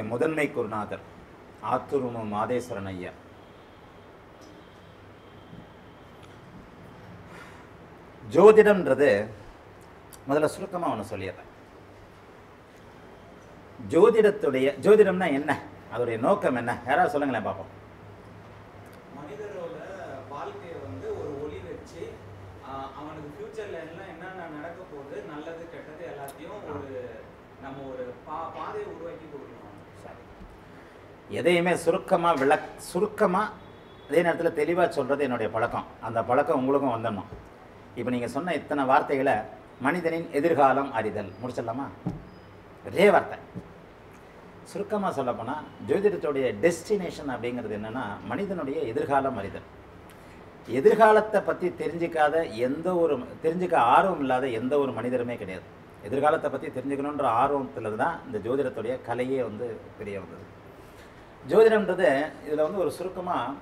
முதன்மை குருநாதர் ஆத்தூருமு மாதேஸ்வரன் ஐயா ஜோதிடம்ன்றது முதல்ல சுருக்கமாக ஒன்று சொல்லிடுறேன் ஜோதிடத்துடைய ஜோதிடம்னா என்ன அதோடைய நோக்கம் என்ன யாராவது சொல்லுங்களேன் பார்ப்போம் மனிதரோட வாழ்க்கையை வந்து ஒரு ஒளி வச்சு ஆஹ், அவனுக்கு ஃபியூச்சர்ல எல்லாம் என்னென்ன நடக்க போகுது நல்லது கெட்டது எல்லாத்தையும் ஒரு நம்ம ஒரு பா பாதையை உருவாக்கி கொடுக்கணும் சரி. எதையுமே சுருக்கமாக விளக் சுருக்கமாக அதே நேரத்தில் தெளிவாக சொல்கிறது என்னுடைய பழக்கம் அந்த பழக்கம் உங்களுக்கும் வந்துடணும் இப்போ நீங்கள் சொன்ன இத்தனை வார்த்தைகளை மனிதனின் எதிர்காலம் அறிதல் முடிச்சிடலாமா ஒரே வார்த்தை சுருக்கமாக சொல்லப்போனால் ஜோதிடத்துடைய டெஸ்டினேஷன் அப்படிங்கிறது என்னென்னா மனிதனுடைய எதிர்காலம் அறிதல் எதிர்காலத்தை பற்றி தெரிஞ்சிக்காத எந்த ஒரு தெரிஞ்சுக்க ஆர்வம் இல்லாத எந்த ஒரு மனிதருமே கிடையாது எதிர்காலத்தை பற்றி தெரிஞ்சுக்கணுன்ற ஆர்வத்தில் தான் இந்த ஜோதிடத்துடைய கலையே வந்து தெரிய வந்தது ஜோதிடம்ன்றது இதில் வந்து ஒரு சுருக்கமாக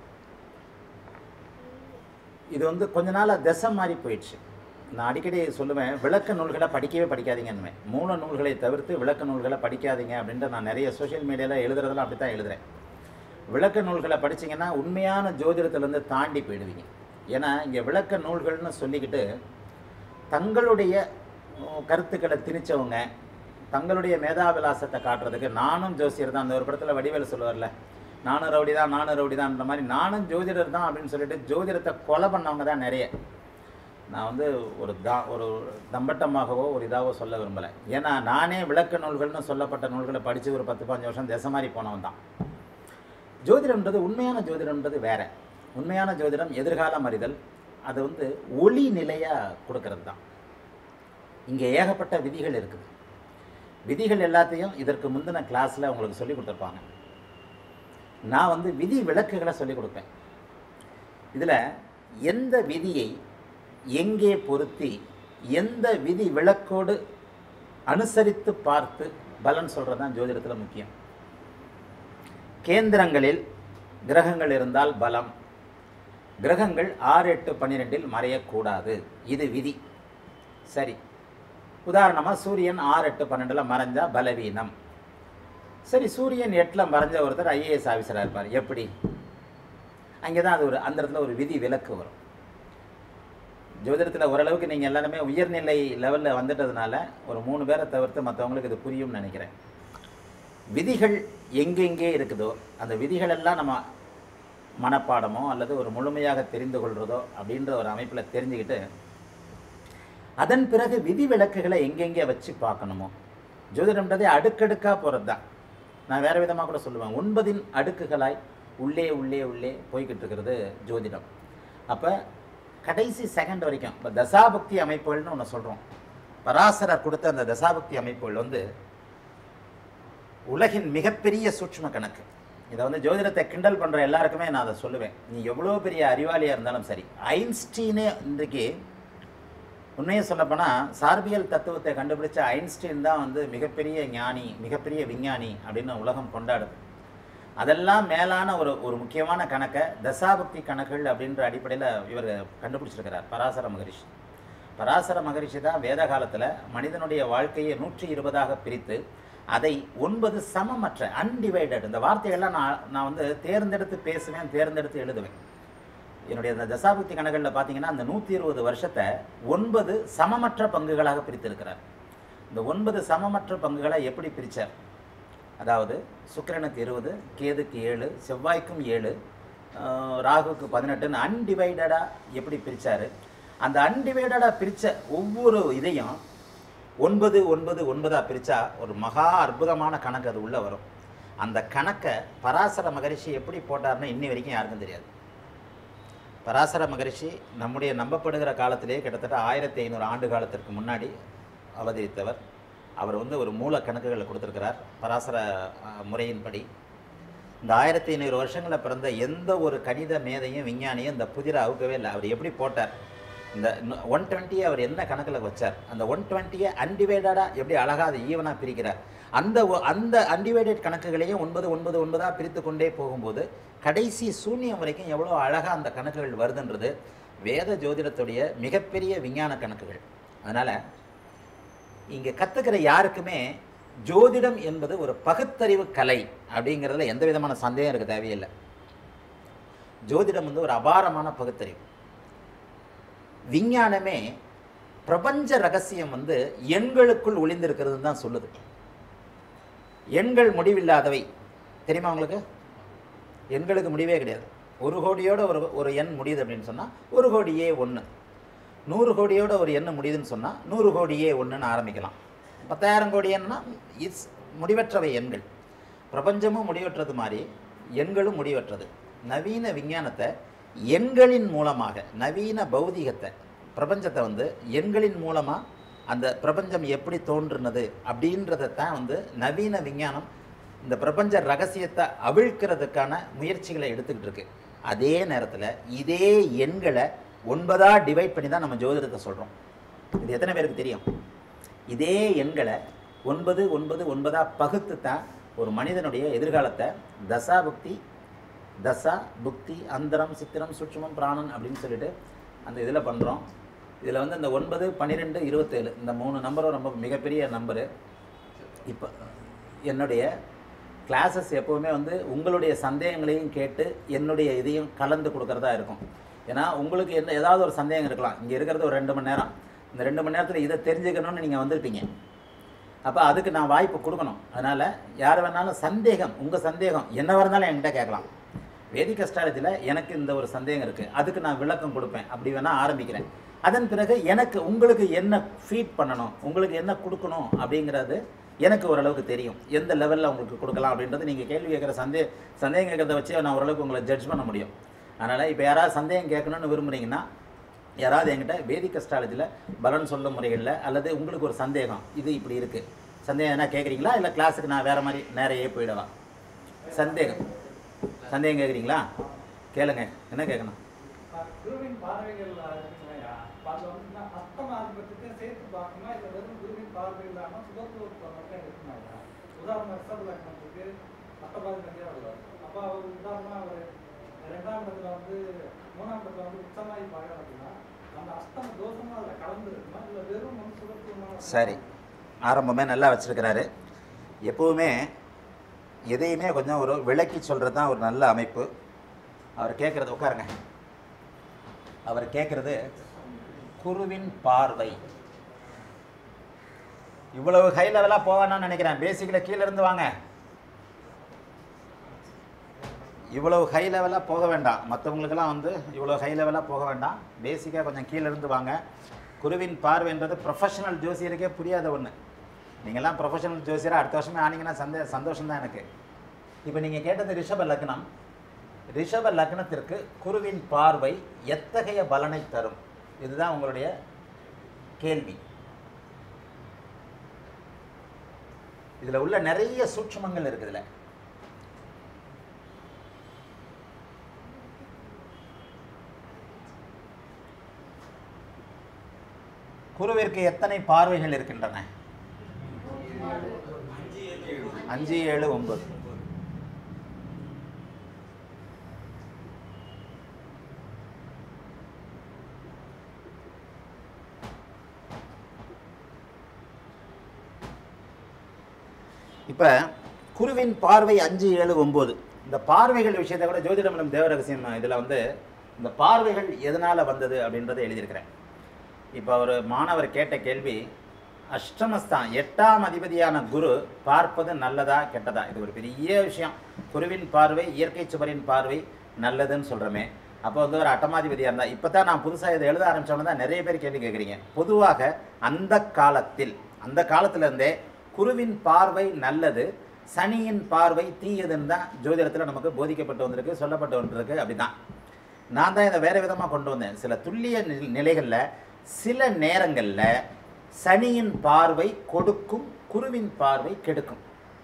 இது வந்து கொஞ்ச நாளாக திசை மாறி போயிடுச்சு நான் அடிக்கடி சொல்லுவேன் விளக்க நூல்களை படிக்கவே படிக்காதீங்கன்னு மூல நூல்களை தவிர்த்து விளக்க நூல்களை படிக்காதீங்க அப்படின்ட்டு நான் நிறைய சோஷியல் மீடியாவில் எழுதுறதெல்லாம் அப்படி தான் எழுதுறேன் விளக்க நூல்களை படிச்சீங்கன்னா உண்மையான ஜோதிடத்திலேருந்து தாண்டி போயிடுவீங்க ஏன்னா இங்கே விளக்க நூல்கள்னு சொல்லிக்கிட்டு தங்களுடைய உம், கருத்துக்களை திணிச்சவங்க தங்களுடைய மேதாவிலாசத்தை காட்டுறதுக்கு நானும் ஜோசியர் தான் அந்த ஒரு படத்தில் வடிவேலு சொல்லுவார்ல நானும் ரவுடி தான் நானும் ரவுடி தான்ன்ற மாதிரி நானும் ஜோதிடர் தான் அப்படின்னு சொல்லிட்டு ஜோதிடத்தை கொலை பண்ணவங்க தான் நிறைய நான் வந்து ஒரு தா ஒரு தம்பட்டமாகவோ ஒரு இதாகவோ சொல்ல விரும்பலை ஏன்னா நானே விளக்க நூல்கள்னு சொல்லப்பட்ட நூல்களை படித்து ஒரு பத்து பதினஞ்சு வருஷம் திசை மாதிரி போனவன் தான் ஜோதிடம்ன்றது உண்மையான ஜோதிடம்ன்றது வேற உண்மையான ஜோதிடம் எதிர்காலம் அறிதல் அது வந்து ஒளி நிலையாக கொடுக்கறது தான் இங்கே ஏகப்பட்ட விதிகள் இருக்குது விதிகள் எல்லாத்தையும் இதற்கு முந்தின கிளாஸில் உங்களுக்கு சொல்லி கொடுத்துருப்பாங்க நான் வந்து விதி விளக்குகளை சொல்லி கொடுப்பேன் இதில் எந்த விதியை எங்கே பொருத்தி எந்த விதி விளக்கோடு அனுசரித்து பார்த்து பலன் சொல்கிறது தான் ஜோதிடத்தில் முக்கியம் கேந்திரங்களில் கிரகங்கள் இருந்தால் பலம் கிரகங்கள் ஆறு எட்டு பன்னிரெண்டில் மறையக்கூடாது இது விதி சரி உதாரணமாக சூரியன் ஆறு எட்டு பன்னெண்டில் மறைஞ்சா பலவீனம் சரி சூரியன் எட்டில் மறைஞ்ச ஒருத்தர் ஐஏஎஸ் ஆஃபீஸராக இருப்பார் எப்படி அங்கே தான் அது ஒரு அந்த இடத்துல ஒரு விதி விலக்கு வரும் ஜோதிடத்தில் ஓரளவுக்கு நீங்கள் எல்லாருமே உயர்நிலை லெவலில் வந்துட்டதுனால ஒரு மூணு பேரை தவிர்த்து மற்றவங்களுக்கு இது புரியும்னு நினைக்கிறேன் விதிகள் எங்கெங்கே இருக்குதோ அந்த விதிகள் எல்லாம் நம்ம மனப்பாடமோ அல்லது ஒரு முழுமையாக தெரிந்து கொள்றதோ அப்படின்ற ஒரு அமைப்பில் தெரிஞ்சுக்கிட்டு அதன் பிறகு விதி விலக்குகளை எங்கெங்கே வச்சு பார்க்கணுமோ ஜோதிடம்ன்றதே அடுக்கடுக்காக போகிறது தான் நான் வேறு விதமாக கூட சொல்லுவேன் ஒன்பதின் அடுக்குகளாய் உள்ளே உள்ளே உள்ளே போய்கிட்டு இருக்கிறது ஜோதிடம் அப்போ கடைசி செகண்ட் வரைக்கும் இப்போ தசாபக்தி அமைப்புகள்னு ஒன்று சொல்கிறோம் பராசரர் கொடுத்த அந்த தசாபக்தி அமைப்புகள் வந்து உலகின் மிகப்பெரிய சூட்சும கணக்கு இதை வந்து ஜோதிடத்தை கிண்டல் பண்ணுற எல்லாருக்குமே நான் அதை சொல்லுவேன் நீ எவ்வளோ பெரிய அறிவாளியாக இருந்தாலும் சரி ஐன்ஸ்டீனே இன்றைக்கு உண்மையை சொல்லப்போனால் சார்பியல் தத்துவத்தை கண்டுபிடிச்ச ஐன்ஸ்டீன் தான் வந்து மிகப்பெரிய ஞானி மிகப்பெரிய விஞ்ஞானி அப்படின்னு உலகம் கொண்டாடுது அதெல்லாம் மேலான ஒரு ஒரு முக்கியமான கணக்கை தசாபக்தி கணக்குகள் அப்படின்ற அடிப்படையில் இவர் கண்டுபிடிச்சிருக்கிறார் பராசர மகரிஷி பராசர மகரிஷி தான் வேத காலத்தில் மனிதனுடைய வாழ்க்கையை நூற்றி இருபதாக பிரித்து அதை ஒன்பது சமமற்ற அன்டிவைடட் இந்த வார்த்தைகள்லாம் நான் நான் வந்து தேர்ந்தெடுத்து பேசுவேன் தேர்ந்தெடுத்து எழுதுவேன் என்னுடைய அந்த தசாபக்தி கணக்குகளில் பார்த்தீங்கன்னா அந்த நூற்றி இருபது வருஷத்தை ஒன்பது சமமற்ற பங்குகளாக பிரித்திருக்கிறார் இந்த ஒன்பது சமமற்ற பங்குகளை எப்படி பிரித்தார் அதாவது சுக்கிரனுக்கு இருபது கேதுக்கு ஏழு செவ்வாய்க்கும் ஏழு ஆஹ் ராகுக்கு பதினெட்டுன்னு அன்டிவைடடாக எப்படி பிரித்தார் அந்த அன்டிவைடடாக பிரித்த ஒவ்வொரு இதையும் ஒன்பது ஒன்பது ஒன்பதாக பிரித்தா ஒரு மகா அற்புதமான கணக்கு அது உள்ளே வரும் அந்த கணக்கை பராசர மகரிஷி எப்படி போட்டார்னு இன்னி வரைக்கும் யாருக்கும் தெரியாது பராசர மகரிஷி நம்முடைய நம்பப்படுகிற காலத்திலே கிட்டத்தட்ட ஆயிரத்தி ஐநூறு ஆண்டு காலத்திற்கு முன்னாடி அவதரித்தவர் அவர் வந்து ஒரு மூல கணக்குகளை கொடுத்துருக்கிறார் பராசர அஹ், முறையின்படி இந்த ஆயிரத்தி ஐநூறு வருஷங்களில் பிறந்த எந்த ஒரு கணித மேதையும் விஞ்ஞானியும் இந்த புதிரை அவுக்கவே இல்லை அவர் எப்படி போட்டார் இந்த ஒன் டுவெண்ட்டியை அவர் என்ன கணக்கில் வச்சார் அந்த ஒன் டுவெண்ட்டியை அன்டிவைடடாக எப்படி அழகாக அதை ஈவனாக பிரிக்கிறார் அந்த ஒ- அந்த அன்டிவைடட் கணக்குகளையும் ஒன்பது ஒன்பது ஒன்பதாக பிரித்து கொண்டே போகும்போது கடைசி சூன்யம் வரைக்கும் எவ்வளோ அழகாக அந்த கணக்குகள் வருதுன்றது வேத ஜோதிடத்துடைய மிகப்பெரிய விஞ்ஞான கணக்குகள் அதனால் இங்கே கற்றுக்கிற யாருக்குமே ஜோதிடம் என்பது ஒரு பகுத்தறிவு கலை அப்படிங்கிறதுல எந்த விதமான சந்தேகம் இருக்க தேவையில்லை ஜோதிடம் வந்து ஒரு அபாரமான பகுத்தறிவு விஞ்ஞானமே பிரபஞ்ச ரகசியம் வந்து எண்களுக்குள் ஒளிந்திருக்கிறது தான் சொல்லுது எண்கள் முடிவில்லாதவை தெரியுமா உங்களுக்கு எண்களுக்கு முடிவே கிடையாது ஒரு கோடியோட ஒரு ஒரு எண் முடியுது அப்படின்னு சொன்னால் ஒரு கோடியே ஒன்று நூறு கோடியோட ஒரு எண் முடியுதுன்னு சொன்னால் நூறு கோடியே ஒன்றுன்னு ஆரம்பிக்கலாம் பத்தாயிரம் கோடி எண்ணா இட்ஸ் முடிவற்றவை எண்கள் பிரபஞ்சமும் முடிவற்றது மாதிரி எண்களும் முடிவற்றது நவீன விஞ்ஞானத்தை எண்களின் மூலமாக நவீன பௌதிகத்தை பிரபஞ்சத்தை வந்து எண்களின் மூலமாக அந்த பிரபஞ்சம் எப்படி தோன்றுனது அப்படின்றத தான் வந்து நவீன விஞ்ஞானம் இந்த பிரபஞ்ச ரகசியத்தை அவிழ்க்கிறதுக்கான முயற்சிகளை எடுத்துக்கிட்டு இருக்கு அதே நேரத்தில் இதே எண்களை ஒன்பதா டிவைட் பண்ணி தான் நம்ம ஜோதிடத்தை சொல்கிறோம் இது எத்தனை பேருக்கு தெரியும் இதே எண்களை ஒன்பது ஒன்பது ஒன்பதா பகுத்து தான் ஒரு மனிதனுடைய எதிர்காலத்தை தசா புக்தி தசா புக்தி அந்தரம் சித்திரம் சூட்சுமம் பிராணன் அப்படின்னு சொல்லிட்டு அந்த இதில் பண்ணுறோம் இதில் வந்து இந்த ஒன்பது பன்னிரெண்டு இருபத்தேழு இந்த மூணு நம்பரும் ரொம்ப மிகப்பெரிய நம்பரு இப்போ என்னுடைய கிளாஸஸ் எப்போவுமே வந்து உங்களுடைய சந்தேகங்களையும் கேட்டு என்னுடைய இதையும் கலந்து கொடுக்கறதா இருக்கும் ஏன்னா உங்களுக்கு என்ன ஏதாவது ஒரு சந்தேகம் இருக்கலாம் இங்கே இருக்கிறது ஒரு ரெண்டு மணி நேரம் இந்த ரெண்டு மணி நேரத்தில் இதை தெரிஞ்சுக்கணும்னு நீங்கள் வந்திருப்பீங்க அப்போ அதுக்கு நான் வாய்ப்பு கொடுக்கணும் அதனால் யார் வேணாலும் சந்தேகம் உங்கள் சந்தேகம் என்னவா இருந்தாலும் என்கிட்ட கேட்கலாம் வேதிக் அஸ்ட்ராலஜியில் எனக்கு இந்த ஒரு சந்தேகம் இருக்குது அதுக்கு நான் விளக்கம் கொடுப்பேன் அப்படி வேணால் ஆரம்பிக்கிறேன் அதன் பிறகு எனக்கு உங்களுக்கு என்ன ஃபீட் பண்ணணும் உங்களுக்கு என்ன கொடுக்கணும் அப்படிங்கிறது எனக்கு ஓரளவுக்கு தெரியும் எந்த லெவலில் உங்களுக்கு கொடுக்கலாம் அப்படின்றது நீங்கள் கேள்வி கேட்குற சந்தே சந்தேகம் கேட்கறத வச்சு நான் ஓரளவுக்கு உங்களை ஜட்ஜ் பண்ண முடியும் அதனால் இப்போ யாராவது சந்தேகம் கேட்கணும்னு விரும்புறீங்கன்னா யாராவது என்கிட்ட வேதிக் அஸ்ட்ராலஜியில் பலன் சொல்லும் முறைகளில் அல்லது உங்களுக்கு ஒரு சந்தேகம் இது இப்படி இருக்குது சந்தேகம் என்ன கேட்குறீங்களா இல்லை கிளாஸுக்கு நான் வேறு மாதிரி நேரையே போயிடவா சந்தேகம் சந்தேகம் கேட்குறீங்களா கேளுங்க என்ன கேட்கணும் குருவின் பார்வைகள் இருக்குல்லையா அதில் வந்து அஸ்தம ஆதிபத்துக்கு சேர்த்து பார்க்கணுமா இல்லை வெறும் குருவின் பார்வை இல்லாமல் சுபத்துவத்தை மட்டும் இருக்குமாயா உதாரணம் ரிஷப லக்னத்துக்கு அஷ்டபாதிபதியாக வருவார் அப்போ அவர் உதாரணமாக அவர் ரெண்டாம் இடத்துல வந்து மூணாம் இடத்துல வந்து உச்சமாகி பார்க்குறாரு அப்படின்னா அந்த அஸ்தம தோஷமாக அதில் கலந்து இருக்குமா இல்லை வெறும் வந்து சுபத்துவமாக சரி ஆரம்பமே நல்லா வச்சிருக்கிறாரு எப்போவுமே எதையுமே கொஞ்சம் ஒரு விளக்கி சொல்கிறது தான் ஒரு நல்ல அமைப்பு அவர் கேட்குறது உட்காருங்க அவர் கேட்குறது குருவின் பார்வை இவ்வளவு ஹை லெவலாக போவானான்னு நினைக்கிறேன் பேசிக்கில் கீழே இருந்து வாங்க இவ்வளவு ஹை லெவலாக போக வேண்டாம் மற்றவங்களுக்கெல்லாம் வந்து இவ்வளோ ஹை லெவலாக போக வேண்டாம் பேசிக்காக கொஞ்சம் கீழே இருந்து வாங்க குருவின் பார்வைன்றது ப்ரொஃபஷனல் ஜோசியருக்கே புரியாத ஒன்று நீங்கள்லாம் ப்ரொஃபஷனல் ஜோசியராக அடுத்த வருஷமே ஆனீங்கன்னா சந்தே சந்தோஷம் தான் எனக்கு இப்போ நீங்கள் கேட்டது ரிஷப லக்னம் ரிஷப லக்னத்திற்கு குருவின் பார்வை எத்தகைய பலனை தரும் இதுதான் உங்களுடைய கேள்வி இதில் உள்ள நிறைய சூட்சுமங்கள் இருக்குதுல குருவிற்கு எத்தனை பார்வைகள் இருக்கின்றன அஞ்சு ஏழு ஒன்பது இப்போ குருவின் பார்வை அஞ்சு ஏழு ஒம்பது இந்த பார்வைகள் விஷயத்தை கூட ஜோதிடமலம் தேவரகசியம் இதில் வந்து இந்த பார்வைகள் எதனால் வந்தது அப்படின்றத எழுதியிருக்கிறேன் இப்போ ஒரு மாணவர் கேட்ட கேள்வி அஷ்டமஸ்தான் எட்டாம் அதிபதியான குரு பார்ப்பது நல்லதா கெட்டதா இது ஒரு பெரிய விஷயம் குருவின் பார்வை இயற்கை சுவரின் பார்வை நல்லதுன்னு சொல்கிறோமே அப்போ வந்து ஒரு அட்டமாதிபதியாக இருந்தால் இப்போ தான் நான் புதுசாக இதை எழுத ஆரம்பித்தோன்னு தான் நிறைய பேர் கேள்வி கேட்குறீங்க பொதுவாக அந்த காலத்தில் அந்த காலத்துல இருந்தே குருவின் பார்வை நல்லது சனியின் பார்வை தீயதுன்னு தான் ஜோதிடத்தில் நமக்கு போதிக்கப்பட்டு வந்திருக்கு சொல்லப்பட்டு வந்திருக்கு அப்படிதான் நான் தான் இதை வேறு விதமாக கொண்டு வந்தேன் சில துல்லிய நி- நிலைகளில் சில நேரங்களில் சனியின் பார்வை கொடுக்கும் குருவின் பார்வை கெடுக்கும்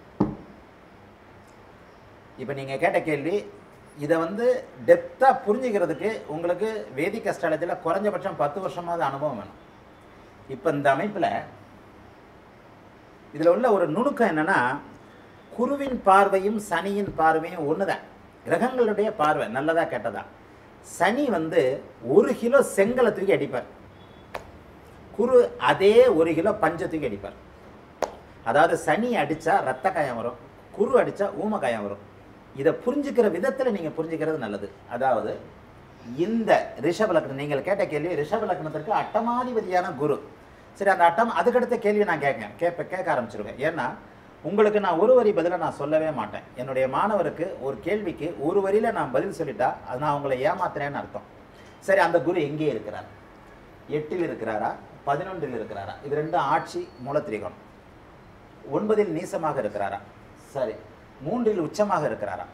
இப்போ நீங்கள் கேட்ட கேள்வி இதை வந்து டெப்த்தாக புரிஞ்சுக்கிறதுக்கு உங்களுக்கு வேதிக் அஸ்ட்ராலஜியில் குறைஞ்சபட்சம் பத்து வருஷமாவது அனுபவம் வேணும் இப்போ இந்த அமைப்பில் இதில் உள்ள ஒரு நுணுக்கம் என்னன்னா குருவின் பார்வையும் சனியின் பார்வையும் ஒன்று தான் கிரகங்களுடைய பார்வை நல்லதா கெட்டதா சனி வந்து ஒரு கிலோ செங்கலை தூக்கி அடிப்பார் குரு அதே ஒரு கிலோ பஞ்சை தூக்கி அடிப்பார் அதாவது சனி அடிச்சா ரத்த காயம் வரும் குரு அடிச்சா ஊம காயம் வரும் இதை புரிஞ்சுக்கிற விதத்தில் நீங்கள் புரிஞ்சுக்கிறது நல்லது அதாவது இந்த ரிஷப லக்னம் நீங்கள் கேட்ட கேள்வி ரிஷப லக்னத்திற்கு அட்டமாதிபதியான குரு சரி அந்த அட்டம் அதுக்கடுத்த கேள்வி நான் கேட்கேன் கேட்ப கேட்க ஆரம்பிச்சிருவேன் ஏன்னா உங்களுக்கு நான் ஒரு வரி பதிலை நான் சொல்லவே மாட்டேன் என்னுடைய மாணவருக்கு ஒரு கேள்விக்கு ஒரு வரியில் நான் பதில் சொல்லிட்டா அது நான் உங்களை ஏமாத்துறேன்னு அர்த்தம் சரி அந்த குரு எங்கே இருக்கிறார் எட்டில் இருக்கிறாரா பதினொன்றில் இருக்கிறாரா இது ரெண்டும் ஆட்சி மூலத்திரிகோணம் ஒன்பதில் நீசமாக இருக்கிறாரா சரி மூன்றில் உச்சமாக இருக்கிறாரா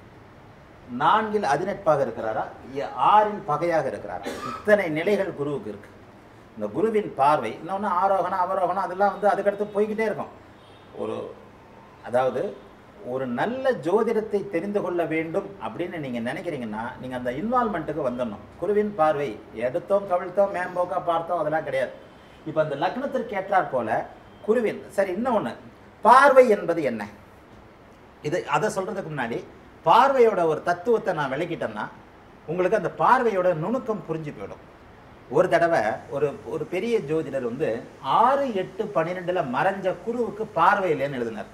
நான்கில் அதிநட்பாக இருக்கிறாரா இ- ஆறில் பகையாக இருக்கிறாரா இத்தனை நிலைகள் குருவுக்கு இருக்கு இந்த குருவின் பார்வை இன்னொன்று ஆரோகணம் அவரோகணம் அதெல்லாம் வந்து அதுக்கடுத்து போய்கிட்டே இருக்கும் ஒரு அதாவது ஒரு நல்ல ஜோதிடத்தை தெரிந்து கொள்ள வேண்டும் அப்படின்னு நீங்கள் நினைக்கிறீங்கன்னா நீங்கள் அந்த இன்வால்மெண்ட்டுக்கு வந்துடணும் குருவின் பார்வை எடுத்தோம் கவிழ்த்தோம் மேம்போக்கா பார்த்தோம் அதெல்லாம் கிடையாது இப்போ அந்த லக்னத்திற்கு ஏற்றாற் போல குருவின் சரி இன்னொன்று பார்வை என்பது என்ன இது அதை சொல்கிறதுக்கு முன்னாடி பார்வையோட ஒரு தத்துவத்தை நான் விளக்கிட்டேன்னா உங்களுக்கு அந்த பார்வையோட நுணுக்கம் புரிஞ்சு போயிடும் ஒரு தடவை ஒரு ஒரு பெரிய ஜோதிடர் வந்து ஆறு எட்டு பன்னிரெண்டில் மறைஞ்ச குருவுக்கு பார்வை இல்லைன்னு எழுதினார்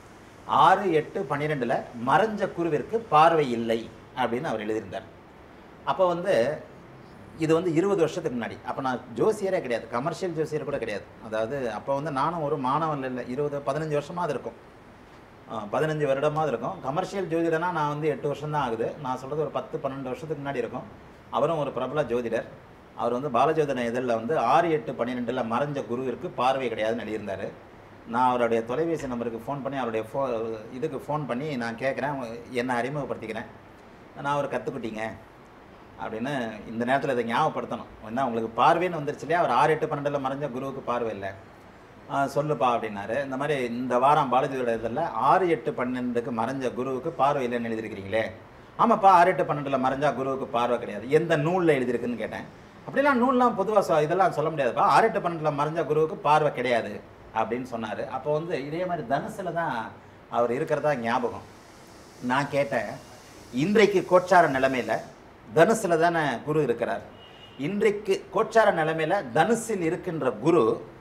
ஆறு எட்டு பன்னிரெண்டில் மறைஞ்ச குருவிற்கு பார்வை இல்லை அப்படின்னு அவர் எழுதியிருந்தார் அப்போ வந்து இது வந்து இருபது வருஷத்துக்கு முன்னாடி அப்போ நான் ஜோசியரே கிடையாது கமர்ஷியல் ஜோசியர் கூட கிடையாது அதாவது அப்போ வந்து நானும் ஒரு மாணவன் இல்லை இருபது பதினஞ்சு வருஷமாக அது இருக்கும் ஆ, பதினஞ்சு வருடமாக இருக்கும் கமர்ஷியல் ஜோதிடனா நான் வந்து எட்டு வருஷம் தான் ஆகுது நான் சொல்கிறது ஒரு பத்து பன்னெண்டு வருஷத்துக்கு முன்னாடி இருக்கும் அவரும் ஒரு பிரபல ஜோதிடர் அவர் வந்து பாலஜோதன இதழில் வந்து ஆறு எட்டு பன்னிரெண்டில் மறைஞ்ச குருவிற்கு பார்வை கிடையாதுன்னு எழுதியிருந்தார் நான் அவருடைய தொலைபேசி நம்பருக்கு ஃபோன் பண்ணி அவருடைய ஃபோ இதுக்கு ஃபோன் பண்ணி நான் கேட்குறேன் என்னை அறிமுகப்படுத்திக்கிறேன் நான் ஒரு கற்றுக்குட்டிங்க அப்படின்னு இந்த நேரத்தில் இதை ஞாபகப்படுத்தணும் என்ன உங்களுக்கு பார்வைன்னு வந்துருச்சு இல்லையா அவர் ஆறு எட்டு பன்னெண்டில் மறைஞ்ச குருவுக்கு பார்வை இல்லை ஆ, சொல்லுப்பா அப்படின்னாரு இந்த மாதிரி இந்த வாரம் பாலாஜியோட இதில் ஆறு எட்டு பன்னெண்டுக்கு மறைஞ்ச குருவுக்கு பார்வை இல்லைன்னு எழுதியிருக்கிறீங்களே ஆமாப்பா ஆறு எட்டு பன்னெண்டில் மறைஞ்சா குருவுக்கு பார்வை கிடையாது எந்த நூலில் எழுதியிருக்குன்னு கேட்டேன் அப்படிலாம் நூல்லாம் பொதுவாக இதெல்லாம் சொல்ல முடியாதுப்பா ஆறு எட்டு பன்னெண்டில் மறைஞ்ச குருவுக்கு பார்வை கிடையாது அப்படின்னு சொன்னார் அப்போ வந்து இதே மாதிரி தனுசில் தான் அவர் இருக்கிறதா ஞாபகம் நான் கேட்டேன் இன்றைக்கு கோச்சார நிலைமையில் தனுசில் தானே குரு இருக்கிறார் இன்றைக்கு கோச்சார நிலைமையில் தனுசில் இருக்கின்ற குரு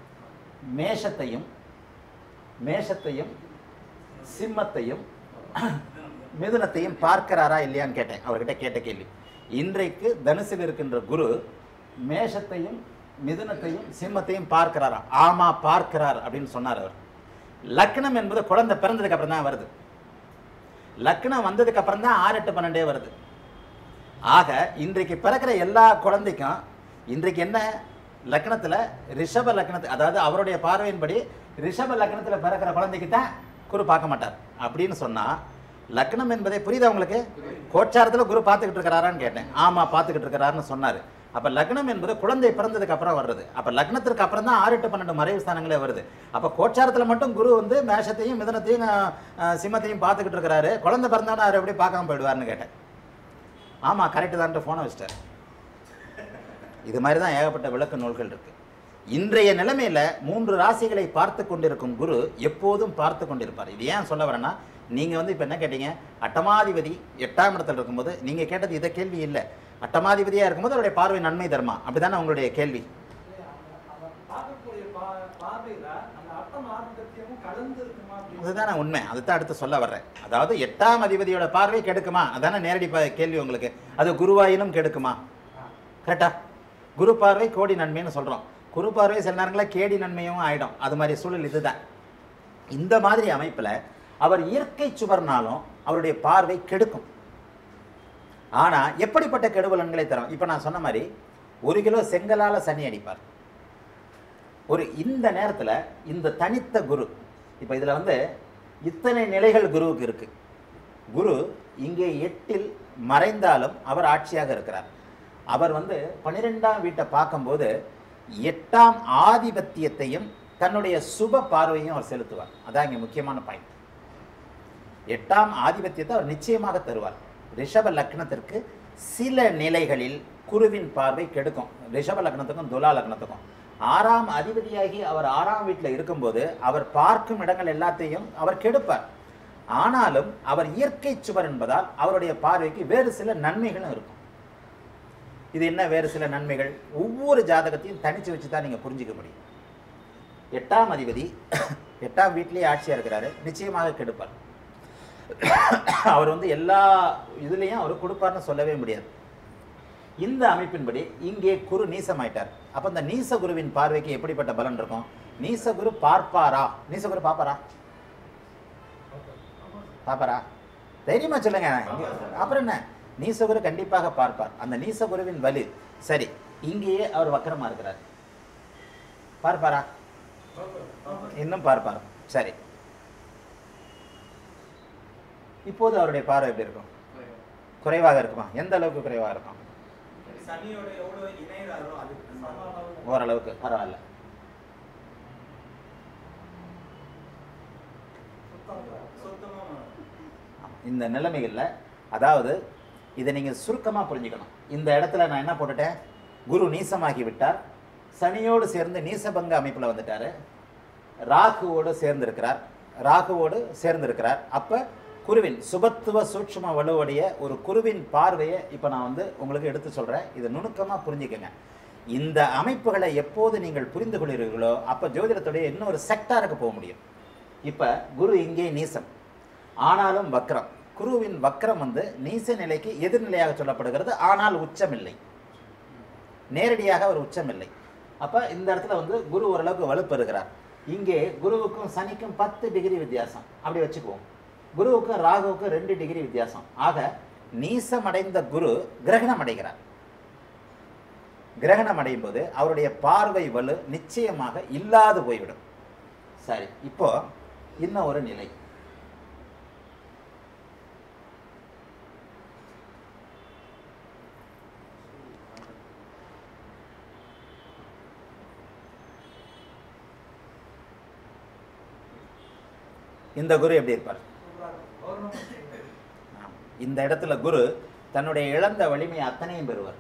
மேஷத்தையும் மேஷத்தையும் சிம்மத்தையும் மிதுனத்தையும் பார்க்கிறாரா இல்லையான்னு கேட்டேன் அவர்கிட்ட கேட்ட கேள்வி இன்றைக்கு தனுசில் இருக்கின்ற குரு மேஷத்தையும் மிதுனத்தையும் சிம்மத்தையும் பார்க்கிறாரா ஆமா பார்க்கிறார் அப்படின்னு சொன்னார் அவர் லக்னம் என்பது குழந்தை பிறந்ததுக்கு அப்புறம் தான் வருது லக்னம் வந்ததுக்கு அப்புறம் தான் ஆறு எட்டு பன்னெண்டே வருது ஆக இன்றைக்கு பிறக்கிற எல்லா குழந்தைக்கும் இன்றைக்கு என்ன லக்னத்தில் ரிஷப லக்னத்து அதாவது அவருடைய பார்வையின்படி ரிஷப லக்னத்தில் பிறக்கிற குழந்தைக்கு தான் குரு பார்க்க மாட்டார் அப்படின்னு சொன்னால் லக்னம் என்பதை புரியுதா உங்களுக்கு கோச்சாரத்தில் குரு பார்த்துக்கிட்டு இருக்கிறாரான்னு கேட்டேன் ஆமாம் பார்த்துக்கிட்டு இருக்கிறாருன்னு சொன்னார் அப்போ லக்னம் என்பது குழந்தை பிறந்ததுக்கு அப்புறம் வர்றது அப்போ லக்னத்திற்கு அப்புறம் தான் ஆறு எட்டு பன்னெண்டு மறைவு ஸ்தானங்களே வருது அப்போ கோச்சாரத்தில் மட்டும் குரு வந்து மேஷத்தையும் மிதனத்தையும் அஹ், அஹ், சிம்மத்தையும் பார்த்துக்கிட்டு இருக்கிறாரு குழந்தை பிறந்தோன்னா அவர் எப்படி பார்க்காம போயிடுவார்னு கேட்டேன் ஆமாம் கரெக்டு தான் ஃபோனை வச்சிட்டார் இது மாதிரி தான் ஏகப்பட்ட விளக்க நூல்கள் இருக்கு இன்றைய நிலைமையில மூன்று ராசிகளை பார்த்து கொண்டிருக்கும் குரு எப்போதும் பார்த்து கொண்டிருப்பார் இது ஏன் சொல்ல வரேன்னா நீங்க வந்து இப்போ என்ன கேட்டீங்க அட்டமாதிபதி எட்டாம் இடத்துல இருக்கும்போது நீங்க கேட்டது இதை கேள்வி இல்லை அட்டமாதிபதியா இருக்கும்போது அவருடைய பார்வை நன்மை தருமா அப்படிதானே உங்களுடைய கேள்வி அவர் பார்க்கக்கூடிய பா- பார்வையில அந்த அர்த்தம் ஆதிபத்தியமும் கலந்து இருக்குமா அப்படின்னு அதுதானே உண்மை அதுதான் அடுத்து சொல்ல வர்றேன் அதாவது எட்டாம் அதிபதியோட பார்வை கெடுக்குமா அதானே நேரடி ப- கேள்வி உங்களுக்கு அது குருவாயினும் கெடுக்குமா கரெக்டா குரு பார்வை கோடி நன்மைன்னு சொல்கிறோம் குரு பார்வை சில நேரங்களில் கேடி நன்மையும் ஆயிடும் அது மாதிரி சூழல் இதுதான் இந்த மாதிரி அமைப்பில் அவர் இயற்கை சுவர்னாலும் அவருடைய பார்வை கெடுக்கும் ஆனால் எப்படிப்பட்ட கெடுபலன்களை தரும் இப்போ நான் சொன்ன மாதிரி ஒரு கிலோ செங்கலால் சனி அடிப்பார் ஒரு இந்த நேரத்தில் இந்த தனித்த குரு இப்போ இதில் வந்து இத்தனை நிலைகள் குருவுக்கு இருக்கு குரு இங்கே எட்டில் மறைந்தாலும் அவர் ஆட்சியாக இருக்கிறார் அவர் வந்து பன்னிரெண்டாம் வீட்டை பார்க்கும்போது எட்டாம் ஆதிபத்தியத்தையும் தன்னுடைய சுப பார்வையும் அவர் செலுத்துவார் அதான் இங்கே முக்கியமான பாயிண்ட் எட்டாம் ஆதிபத்தியத்தை அவர் நிச்சயமாக தருவார் ரிஷப லக்னத்திற்கு சில நிலைகளில் குருவின் பார்வை கெடுக்கும் ரிஷப லக்னத்துக்கும் துலா லக்னத்துக்கும் ஆறாம் அதிபதியாகி அவர் ஆறாம் வீட்டில் இருக்கும்போது அவர் பார்க்கும் இடங்கள் எல்லாத்தையும் அவர் கெடுப்பார் ஆனாலும் அவர் இயற்கை சுவர் என்பதால் அவருடைய பார்வைக்கு வேறு சில நன்மைகளும் இருக்கும் இது என்ன வேறு சில நன்மைகள் ஒவ்வொரு ஜாதகத்தையும் தனிச்சு வச்சு தான் நீங்கள் புரிஞ்சுக்க முடியும் எட்டாம் அதிபதி எட்டாம் வீட்டிலேயே ஆட்சியாக இருக்கிறாரு நிச்சயமாக கெடுப்பார் அவர் வந்து எல்லா இதுலேயும் அவர் கொடுப்பார்னு சொல்லவே முடியாது இந்த அமைப்பின்படி இங்கே குரு நீசமாயிட்டார் அப்போ இந்த நீச குருவின் பார்வைக்கு எப்படிப்பட்ட பலன் இருக்கும் நீச குரு பார்ப்பாரா நீச குரு பார்ப்பாரா பார்ப்பாரா தைரியமா சொல்லுங்க இங்க- அப்புறம் என்ன நீசகுரு கண்டிப்பாக பார்ப்பார் அந்த நீசகுருவின் வலு சரி இங்கேயே அவர் வக்கரமா இருக்கிறார் பார்ப்பாரா இன்னும் பார்ப்பார் சரி இப்போது அவருடைய பார்வை எப்படி இருக்கும் குறைவாக இருக்குமா எந்த அளவுக்கு குறைவாக இருக்கும் சனியோட எவ்வளவு இணைகிறாரோ அதுக்கு சமம். ஓரளவுக்கு பரவாயில்ல சுத்தமா ஆமா. இந்த நிலைமைகளில் அதாவது இதை நீங்கள் சுருக்கமாக புரிஞ்சுக்கணும் இந்த இடத்துல நான் என்ன போட்டுட்டேன் குரு நீசமாகி விட்டார் சனியோடு சேர்ந்து நீசபங்க அமைப்பில் வந்துட்டாரு ராகுவோடு சேர்ந்திருக்கிறார் ராகுவோடு சேர்ந்திருக்கிறார் அப்போ குருவின் சுபத்துவ சூட்சும வலுவுடைய ஒரு குருவின் பார்வையை இப்போ நான் வந்து உங்களுக்கு எடுத்து சொல்கிறேன் இதை நுணுக்கமாக புரிஞ்சுக்கங்க இந்த அமைப்புகளை எப்போது நீங்கள் புரிந்து கொள்கிறீர்களோ அப்போ ஜோதிடத்துடைய இன்னொரு செக்டாருக்கு போக முடியும் இப்போ குரு இங்கே நீசம் ஆனாலும் வக்ரம் குருவின் வக்ரம் வந்து நீச நிலைக்கு எதிர்நிலையாக சொல்லப்படுகிறது ஆனால் உச்சமில்லை நேரடியாக ஒரு உச்சமில்லை அப்போ இந்த இடத்துல வந்து குரு ஓரளவுக்கு வலுப்பெறுகிறார் இங்கே குருவுக்கும் சனிக்கும் பத்து டிகிரி வித்தியாசம் அப்படி வச்சுக்குவோம் குருவுக்கும் ராகுவுக்கும் ரெண்டு டிகிரி வித்தியாசம் ஆக நீசமடைந்த குரு கிரகணம் அடைகிறார் கிரகணம் அடையும் போது அவருடைய பார்வை வலு நிச்சயமாக இல்லாது போய்விடும் சரி இப்போ இன்னும் ஒரு நிலை இந்த குரு எப்படி இருப்பார் ஆமா. இந்த இடத்துல குரு தன்னுடைய இழந்த வலிமையை அத்தனையும் பெறுவார்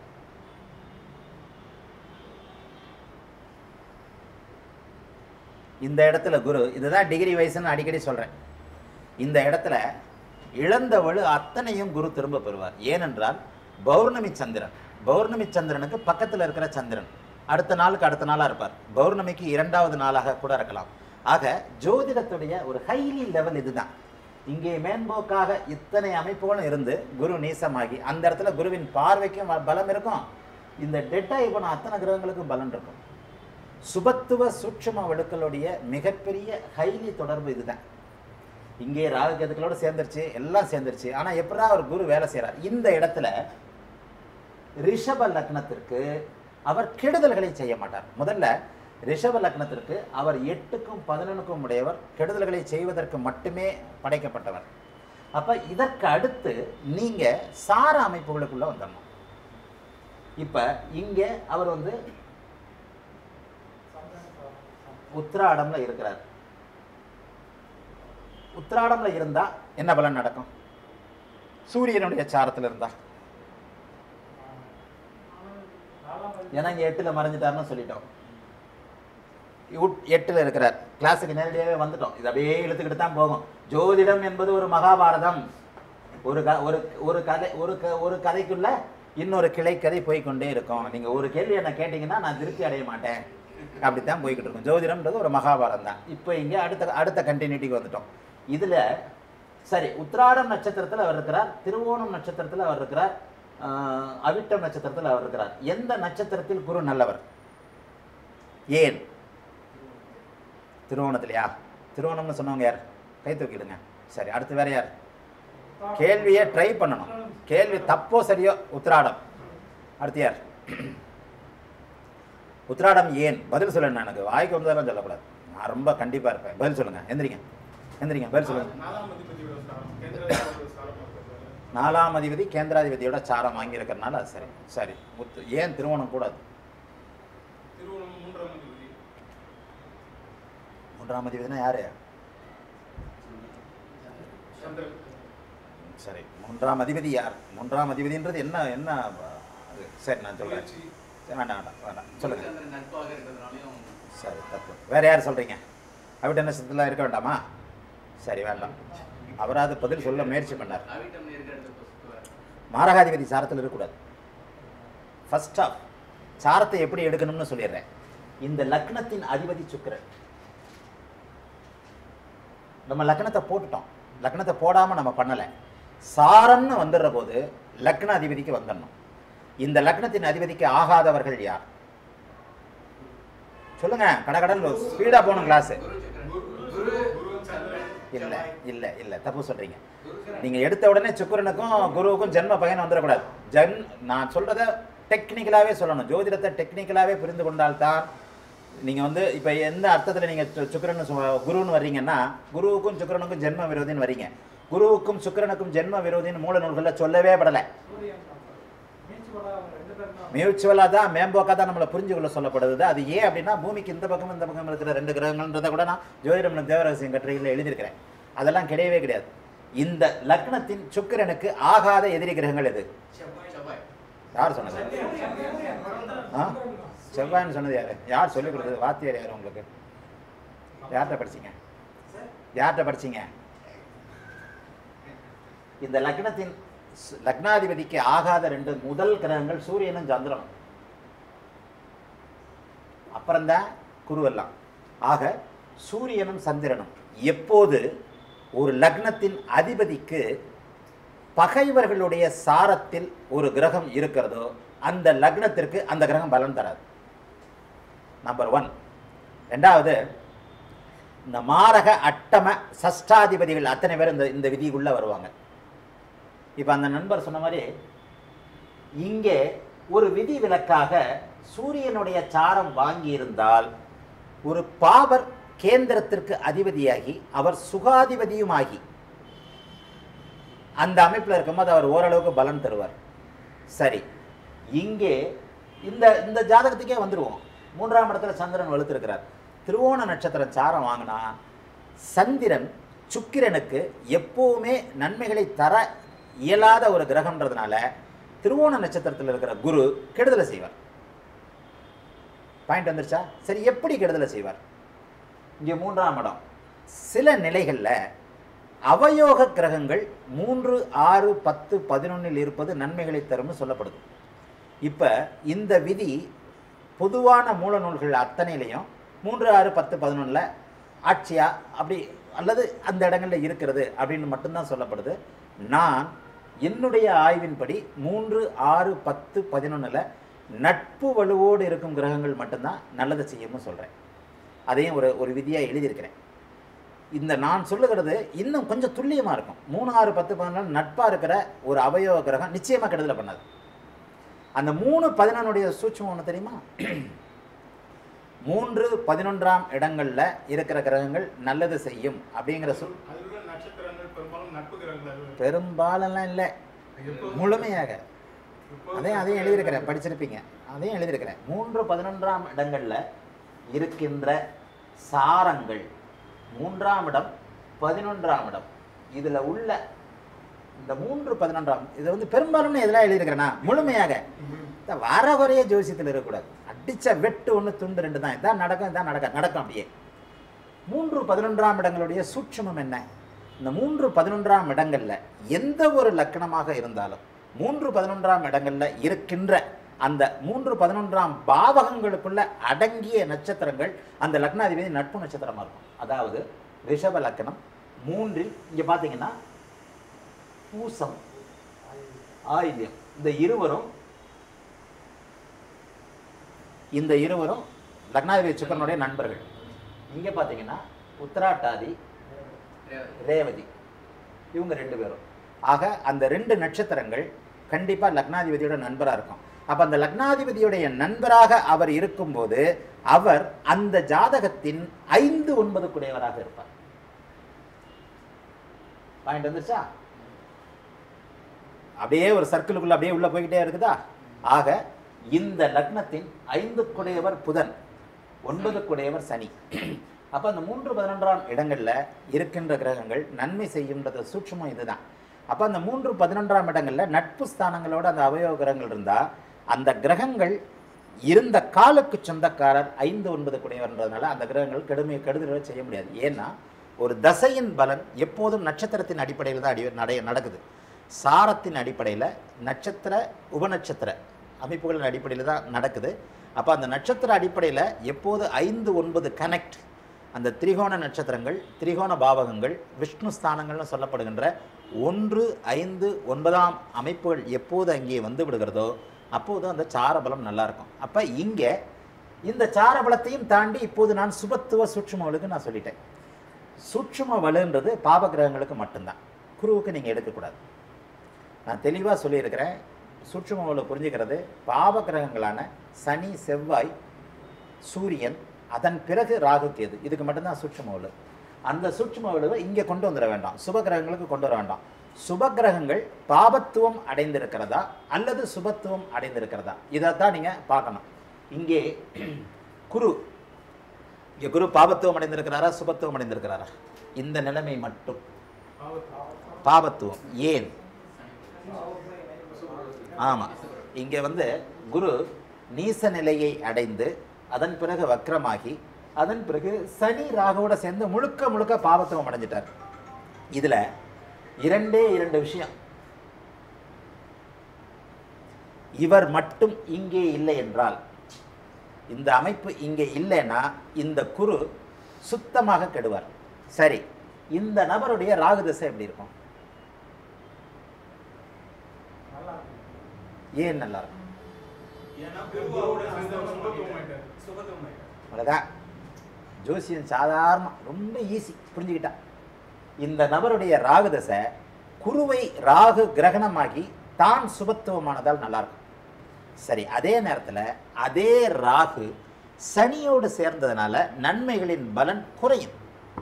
இந்த இடத்துல குரு இதுதான் டிகிரி வயசுன்னு அடிக்கடி சொல்றேன் இந்த இடத்துல இழந்த வலு அத்தனையும் குரு திரும்ப பெறுவார் ஏனென்றால் பௌர்ணமி சந்திரன் பௌர்ணமி சந்திரனுக்கு பக்கத்தில் இருக்கிற சந்திரன் அடுத்த நாளுக்கு அடுத்த நாளாக இருப்பார் பௌர்ணமிக்கு இரண்டாவது நாளாக கூட இருக்கலாம் ஆக ஜோதிடத்துடைய ஒரு ஹைலி லெவல் இதுதான் இங்கே மேம்போக்காக இத்தனை அமைப்புகளும் இருந்து குரு நீசமாகி அந்த இடத்துல குருவின் பார்வைக்கும் வ- பலம் இருக்கும் இந்த டெட்டாகி போன அத்தனை கிரகங்களுக்கும் பலன் இருக்கும் சுபத்துவ சூட்சும வழுக்களுடைய மிகப்பெரிய ஹைலி தொடர்பு இதுதான் இங்கே ராகு கேதுக்களோட சேர்ந்துருச்சு எல்லாம் சேர்ந்துருச்சு ஆனால் எப்படா அவர் குரு வேலை செய்கிறார் இந்த இடத்துல ரிஷப லக்னத்திற்கு அவர் கெடுதல்களை செய்ய மாட்டார் முதல்ல ரிஷப லக்னத்திற்கு அவர் எட்டுக்கும் பதினொன்றுக்கும் உடையவர் கெடுதல்களை செய்வதற்கு மட்டுமே படைக்கப்பட்டவர் அப்ப இதற்கு அடுத்து நீங்க சார அமைப்புகளுக்குள்ள வந்துடணும் இப்ப இங்க அவர் வந்து உத்திராடம்ல இருக்கிறார் உத்திராடம்ல இருந்தா என்ன பலன் நடக்கும் சூரியனுடைய சாரத்துல இருந்தா ஏன்னா இங்க எட்டுல மறைஞ்சிட்டாருன்னு சொல்லிட்டோம் உட்- எட்டுல இருக்கிறார் கிளாஸுக்கு நேரடியாகவே வந்துட்டோம் இது அப்படியே இழுத்துக்கிட்டு தான் போகும் ஜோதிடம் என்பது ஒரு மகாபாரதம் ஒரு க ஒரு ஒரு கதை ஒரு க ஒரு கதைக்குள்ள இன்னொரு கிளை கதை போய்க்கொண்டே இருக்கும் நீங்க ஒரு கேள்வி என்ன கேட்டீங்கன்னா நான் திருப்தி அடைய மாட்டேன் அப்படித்தான் போய்கிட்டு இருக்கும் ஜோதிடம்ன்றது ஒரு மகாபாரதம் தான் இப்போ இங்க அடுத்த அடுத்த கண்டினியூட்டிக்கு வந்துட்டோம் இதுல சரி உத்திராடம் நட்சத்திரத்தில் அவர் இருக்கிறார் திருவோணம் நட்சத்திரத்தில் அவர் இருக்கிறார் ஆஹ், அவிட்டம் நட்சத்திரத்தில் அவர் இருக்கிறார் எந்த நட்சத்திரத்தில் குரு நல்லவர் ஏன் திருவோணத்திலையா திருவோணம்னு சொன்னவங்க யார் கை தூக்கிடுங்க சரி அடுத்து வேற யார் கேள்வியை ட்ரை பண்ணணும் கேள்வி தப்போ சரியோ உத்திராடம் அடுத்து யார் உத்திராடம் ஏன் பதில் சொல்லுங்க எனக்கு வாய்க்கு வந்ததெல்லாம் சொல்லக்கூடாது நான் ரொம்ப கண்டிப்பா இருப்பேன் பதில் சொல்லுங்க எந்திரிங்க எந்திரிங்க பதில் சொல்லுங்க நாலாம் அதிபதியோட ஸ்தானம், கேந்திராதிபதியோட ஸ்தானம் இருக்கிறதால. நாலாம் அதிபதி கேந்திராதிபதியோட சாரம் வாங்கியிருக்கறனால அது சரி சரி உத்து ஏன் திருவோணம் கூடாது திருவோணம் மூன்றாம் அதிபதி மூன்றாம் அதிபதினா யாரு சந்திரன் சரி மூன்றாம் அதிபதி யார் மூன்றாம் அதிபதின்றது என்ன என்ன அது சரி நான் சொல்றேன் முயற்சி சரி, வேண்டாம் வேண்டாம் வேண்டாம் சொல்லுங்க சந்திரன் நட்பாக இருக்கிறதுனாலையும் சரி தப்பு வேற யார் சொல்றீங்க அவிட்ட நட்சத்திரத்தில் இருக்க வேண்டாமா சரி வேண்டாம் அவராது பதில் சொல்ல முயற்சி பண்ணார் அவிட்டம் இருக்கிற இடத்துல சுத்துவார் மாரகாதிபதி சாரத்தில் இருக்கக்கூடாது ஃபர்ஸ்ட் ஆஃப் சாரத்தை எப்படி எடுக்கணும்னு சொல்லிடுறேன் இந்த லக்னத்தின் அதிபதி சுக்கிரன் நம்ம லக்னத்தை போட்டுட்டோம் லக்னத்தை போடாமல் நம்ம பண்ணலை சாரம்னு வந்துடுற போது லக்ன அதிபதிக்கு வந்துடணும் இந்த லக்னத்தின் அதிபதிக்கு ஆகாதவர்கள் யார் சொல்லுங்க கடகடல் ஸ்பீடா போகணும் கிளாஸ் இல்ல இல்ல இல்ல தப்பு சொல்றீங்க நீங்க எடுத்த உடனே சுக்கிரனுக்கும் குருவுக்கும் ஜென்ம பயன் வந்துடக்கூடாது ஜன் நான் சொல்றத டெக்னிக்கலாவே சொல்லணும் ஜோதிடத்தை டெக்னிக்கலாவே புரிந்து கொண்டால்தான் நீங்க வந்து இப்ப எந்த அர்த்தத்துல நீங்க சு- சுக்கிரன் சு- குருன்னு வர்றீங்கன்னா குருவுக்கும் சுக்கிரனுக்கும் ஜென்ம விரோதின்னு வர்றீங்க குருவுக்கும் சுக்கிரனுக்கும் ஜென்ம விரோதின்னு மூல நூல்களில் சொல்லவே படலை சூரியன் மீச்சுவலா அவங்க ரெண்டு பேரும் தான் மியூச்சுவலாக தான் மேம்போக்காக தான் நம்மளை புரிஞ்சு கொள்ள சொல்லப்படுது அது ஏன் அப்படின்னா பூமிக்கு இந்த பக்கம் இந்த பக்கம் இருக்கிற ரெண்டு கிரகங்கள்ன்றதை கூட நான் ஜோதிடம் தேவரகசியம் கட்டுரையில் எழுதியிருக்கிறேன் அதெல்லாம் கிடையவே கிடையாது இந்த லக்னத்தின் சுக்கிரனுக்கு ஆகாத எதிரி கிரகங்கள் எது செவ்வாய் யார் சொன்னது ஆ செவ்வாய்னு சொன்னது யார் யார் சொல்லிக் கொடுத்தது வாத்தியார் யார் உங்களுக்கு யார்கிட்ட படிச்சீங்க யார்கிட்ட படிச்சீங்க இந்த லக்னத்தின் சு- லக்னாதிபதிக்கு ஆகாத ரெண்டு முதல் கிரகங்கள் சூரியனும் சந்திரனும் அப்புறம்தான் குருவெல்லாம் ஆக சூரியனும் சந்திரனும் எப்போது ஒரு லக்னத்தின் அதிபதிக்கு பகைவர்களுடைய சாரத்தில் ஒரு கிரகம் இருக்கிறதோ அந்த லக்னத்திற்கு அந்த கிரகம் பலன் தராது நம்பர் ஒன் ரெண்டாவது இந்த மாரக அட்டம சஷ்டாதிபதிகள் அத்தனை பேர் இந்த இந்த விதிக்குள்ள வருவாங்க இப்போ அந்த நண்பர் சொன்ன மாதிரி இங்கே ஒரு விதி விலக்காக சூரியனுடைய சாரம் வாங்கியிருந்தால் ஒரு பாவர் கேந்திரத்திற்கு அதிபதியாகி அவர் சுகாதிபதியுமாகி அந்த அமைப்பில் இருக்கும்போது அவர் ஓரளவுக்கு பலன் தருவார் சரி இங்கே இந்த இந்த ஜாதகத்துக்கே வந்துடுவோம் மூன்றாம் இடத்துல சந்திரன் வலுத்திருக்கிறார் திருவோண நட்சத்திரம் சாரம் வாங்கினா சந்திரன் சுக்கிரனுக்கு எப்பவுமே நன்மைகளை தர இயலாத ஒரு கிரகம்ன்றதுனால திருவோண நட்சத்திரத்தில் இருக்கிற குரு கெடுதலை செய்வார் பாயிண்ட் வந்துருச்சா சரி எப்படி கெடுதலை செய்வார் இங்கே மூன்றாம் இடம் சில நிலைகளில் அவயோக கிரகங்கள் மூன்று ஆறு பத்து பதினொன்னில் இருப்பது நன்மைகளை தரும்னு சொல்லப்படுது இப்போ இந்த விதி பொதுவான மூல நூல்கள் அத்தனையிலையும் மூன்று ஆறு பத்து பதினொன்றில் ஆட்சியா அப்படி அல்லது அந்த இடங்களில் இருக்கிறது அப்படின்னு மட்டும்தான் சொல்லப்படுது நான் என்னுடைய ஆய்வின்படி மூன்று ஆறு பத்து பதினொன்றில் நட்பு வலுவோடு இருக்கும் கிரகங்கள் மட்டும்தான் நல்லதை செய்யும்னு சொல்கிறேன் அதையும் ஒரு ஒரு விதியாக எழுதியிருக்கிறேன் இந்த நான் சொல்லுகிறது இன்னும் கொஞ்சம் துல்லியமாக இருக்கும் மூணு ஆறு பத்து பதினொன்று நட்பாக இருக்கிற ஒரு அவயவ கிரகம் நிச்சயமாக கெடுதலை பண்ணாது அந்த மூணு பதினொன்னுடைய சூட்சம் ஒன்று தெரியுமா மூன்று பதினொன்றாம் இடங்கள்ல இருக்கிற கிரகங்கள் நல்லது செய்யும் அப்படிங்கிற சொல் அதுல நட்சத்திரங்கள் பெரும்பாலும் நட்பு கிரகங்கள் பெரும்பாலெல்லாம் இல்லை எப்போதும் முழுமையாக எப்போதும் அதையும் அதையும் எழுதியிருக்கிறேன் படிச்சிருப்பீங்க அதையும் எழுதியிருக்கிறேன் மூன்று பதினொன்றாம் இடங்கள்ல இருக்கின்ற சாரங்கள் மூன்றாம் இடம் பதினொன்றாம் இடம் இதுல உள்ள இந்த மூன்று பதினொன்றாம் இது வந்து பெரும்பாலும் இதெல்லாம் எழுதியிருக்கிறேன்னா முழுமையாக இந்த வர குறைய ஜோசியத்தில் இருக்கக்கூடாது அடிச்ச வெட்டு ஒன்று துண்டு ரெண்டு தான் இதான் நடக்கும் இதான் நடக்க நடக்கும் அப்படியே மூன்று பதினொன்றாம் இடங்களுடைய சூட்சுமம் என்ன இந்த மூன்று பதினொன்றாம் இடங்கள்ல எந்த ஒரு லக்கணமாக இருந்தாலும் மூன்று பதினொன்றாம் இடங்கள்ல இருக்கின்ற அந்த மூன்று பதினொன்றாம் பாவகங்களுக்குள்ள அடங்கிய நட்சத்திரங்கள் அந்த லக்னாதிபதி நட்பு நட்சத்திரமா இருக்கும் அதாவது ரிஷப லக்கணம் மூன்றில் இங்க பாத்தீங்கன்னா பூசம் ஆயில்யம் இந்த இருவரும் இந்த இருவரும் லக்னாதிபதி சுக்கரனுடைய நண்பர்கள் இங்க பாத்தீங்கன்னா உத்தராட்டாதி ரேவதி இவங்க ரெண்டு பேரும் ஆக அந்த ரெண்டு நட்சத்திரங்கள் கண்டிப்பா லக்னாதிபதியோட நண்பரா இருக்கும் அப்ப அந்த லக்னாதிபதியுடைய நண்பராக அவர் இருக்கும்போது அவர் அந்த ஜாதகத்தின் ஐந்து ஒன்பது குடையவராக இருப்பார் பாயிண்ட் வந்துச்சா அப்படியே ஒரு சர்க்கிளுக்குள்ள அப்படியே உள்ள போய்கிட்டே இருக்குதா ஆக இந்த லக்னத்தின் ஐந்து குடையவர் புதன் ஒன்பது குடையவர் சனி அப்ப அந்த மூன்று பதினொன்றாம் இடங்கள்ல இருக்கின்ற கிரகங்கள் நன்மை செய்யும்ன்றது சூட்சமும் இதுதான் அப்ப அந்த மூன்று பதினொன்றாம் இடங்கள்ல நட்பு ஸ்தானங்களோட அந்த அவயவ கிரகங்கள் இருந்தா அந்த கிரகங்கள் இருந்த காலுக்கு சொந்தக்காரர் ஐந்து ஒன்பது குடையவர்ன்றதுனால அந்த கிரகங்கள் கடுமை கெடுதலை செய்ய முடியாது ஏன்னா ஒரு தசையின் பலன் எப்போதும் நட்சத்திரத்தின் அடிப்படையில் தான் அடி நடை நடக்குது சாரத்தின் அடிப்படையில் நட்சத்திர உபநட்சத்திர அமைப்புகளின் அடிப்படையில் தான் நடக்குது அப்போ அந்த நட்சத்திர அடிப்படையில் எப்போது ஐந்து ஒன்பது கனெக்ட் அந்த திரிகோண நட்சத்திரங்கள் திரிகோண பாவகங்கள் விஷ்ணு ஸ்தானங்கள்னு சொல்லப்படுகின்ற ஒன்று ஐந்து ஒன்பதாம் அமைப்புகள் எப்போது அங்கே வந்து விடுகிறதோ அப்போது அந்த சாரபலம் நல்லா இருக்கும் அப்போ இங்கே இந்த சாரபலத்தையும் தாண்டி இப்போது நான் சுபத்துவ சூட்சுமவலுக்கு நான் சொல்லிட்டேன் சூட்சும வலுன்றது பாபகிரகங்களுக்கு மட்டும்தான் குருவுக்கு நீங்கள் எடுக்கக்கூடாது நான் தெளிவாக சொல்லியிருக்கிறேன் சூட்சும வலு புரிஞ்சுக்கிறது பாவகிரகங்களான சனி செவ்வாய் சூரியன் அதன் பிறகு ராகு கேது இதுக்கு மட்டும்தான் சூட்சும வலு அந்த சூட்சும வலுவை இங்கே கொண்டு வந்துட வேண்டாம் சுபகிரகங்களுக்கு கொண்டு வர வேண்டாம் சுபகிரகங்கள் பாபத்துவம் அடைந்திருக்கிறதா அல்லது சுபத்துவம் அடைந்திருக்கிறதா இதைத்தான் நீங்கள் பார்க்கணும் இங்கே குரு இங்கே குரு பாபத்துவம் அடைந்திருக்கிறாரா சுபத்துவம் அடைந்திருக்கிறாரா இந்த நிலைமை மட்டும் பாபத்துவம் ஏன் ஆமாம் இங்கே வந்து குரு நீச நிலையை அடைந்து அதன் பிறகு வக்ரமாகி அதன் பிறகு சனி ராகுவோட சேர்ந்து முழுக்க முழுக்க பாவத்துவம் அடைஞ்சிட்டார் இதுல இரண்டே இரண்டு விஷயம் இவர் மட்டும் இங்கே இல்லை என்றால் இந்த அமைப்பு இங்கே இல்லைன்னா இந்த குரு சுத்தமாக கெடுவார் சரி இந்த நபருடைய ராகு திசை எப்படி இருக்கும் நல்லா இருக்கு ஏன் நல்லா இருக்கும் ஏன்னா குருவோட சுபத்துவம் ஆயிட்டாரு. சுபத்துவம் ஆயிட்டாரு. அவ்வளோதான் ஜோசியம் சாதாரண ரொம்ப ஈஸி புரிஞ்சுக்கிட்டா இந்த நபருடைய ராகு தசை குருவை ராகு கிரகணமாகி தான் சுபத்துவமானதால் நல்லா இருக்கும் சரி அதே நேரத்தில் அதே ராகு சனியோடு சேர்ந்ததுனால நன்மைகளின் பலன் குறையும்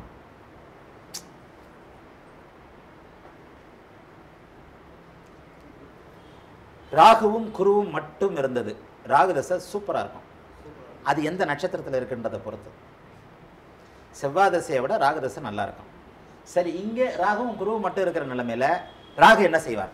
ராகுவும் குருவும் மட்டும் இருந்தது ராகு தசை சூப்பராக இருக்கும் அது எந்த நட்சத்திரத்தில் இருக்குன்றதை பொறுத்து செவ்வாய் தசையை விட ராகு தசை நல்லா இருக்கும் சரி இங்கே ராகுவும் குருவும் மட்டும் இருக்கிற நிலைமையில ராகு என்ன செய்வார்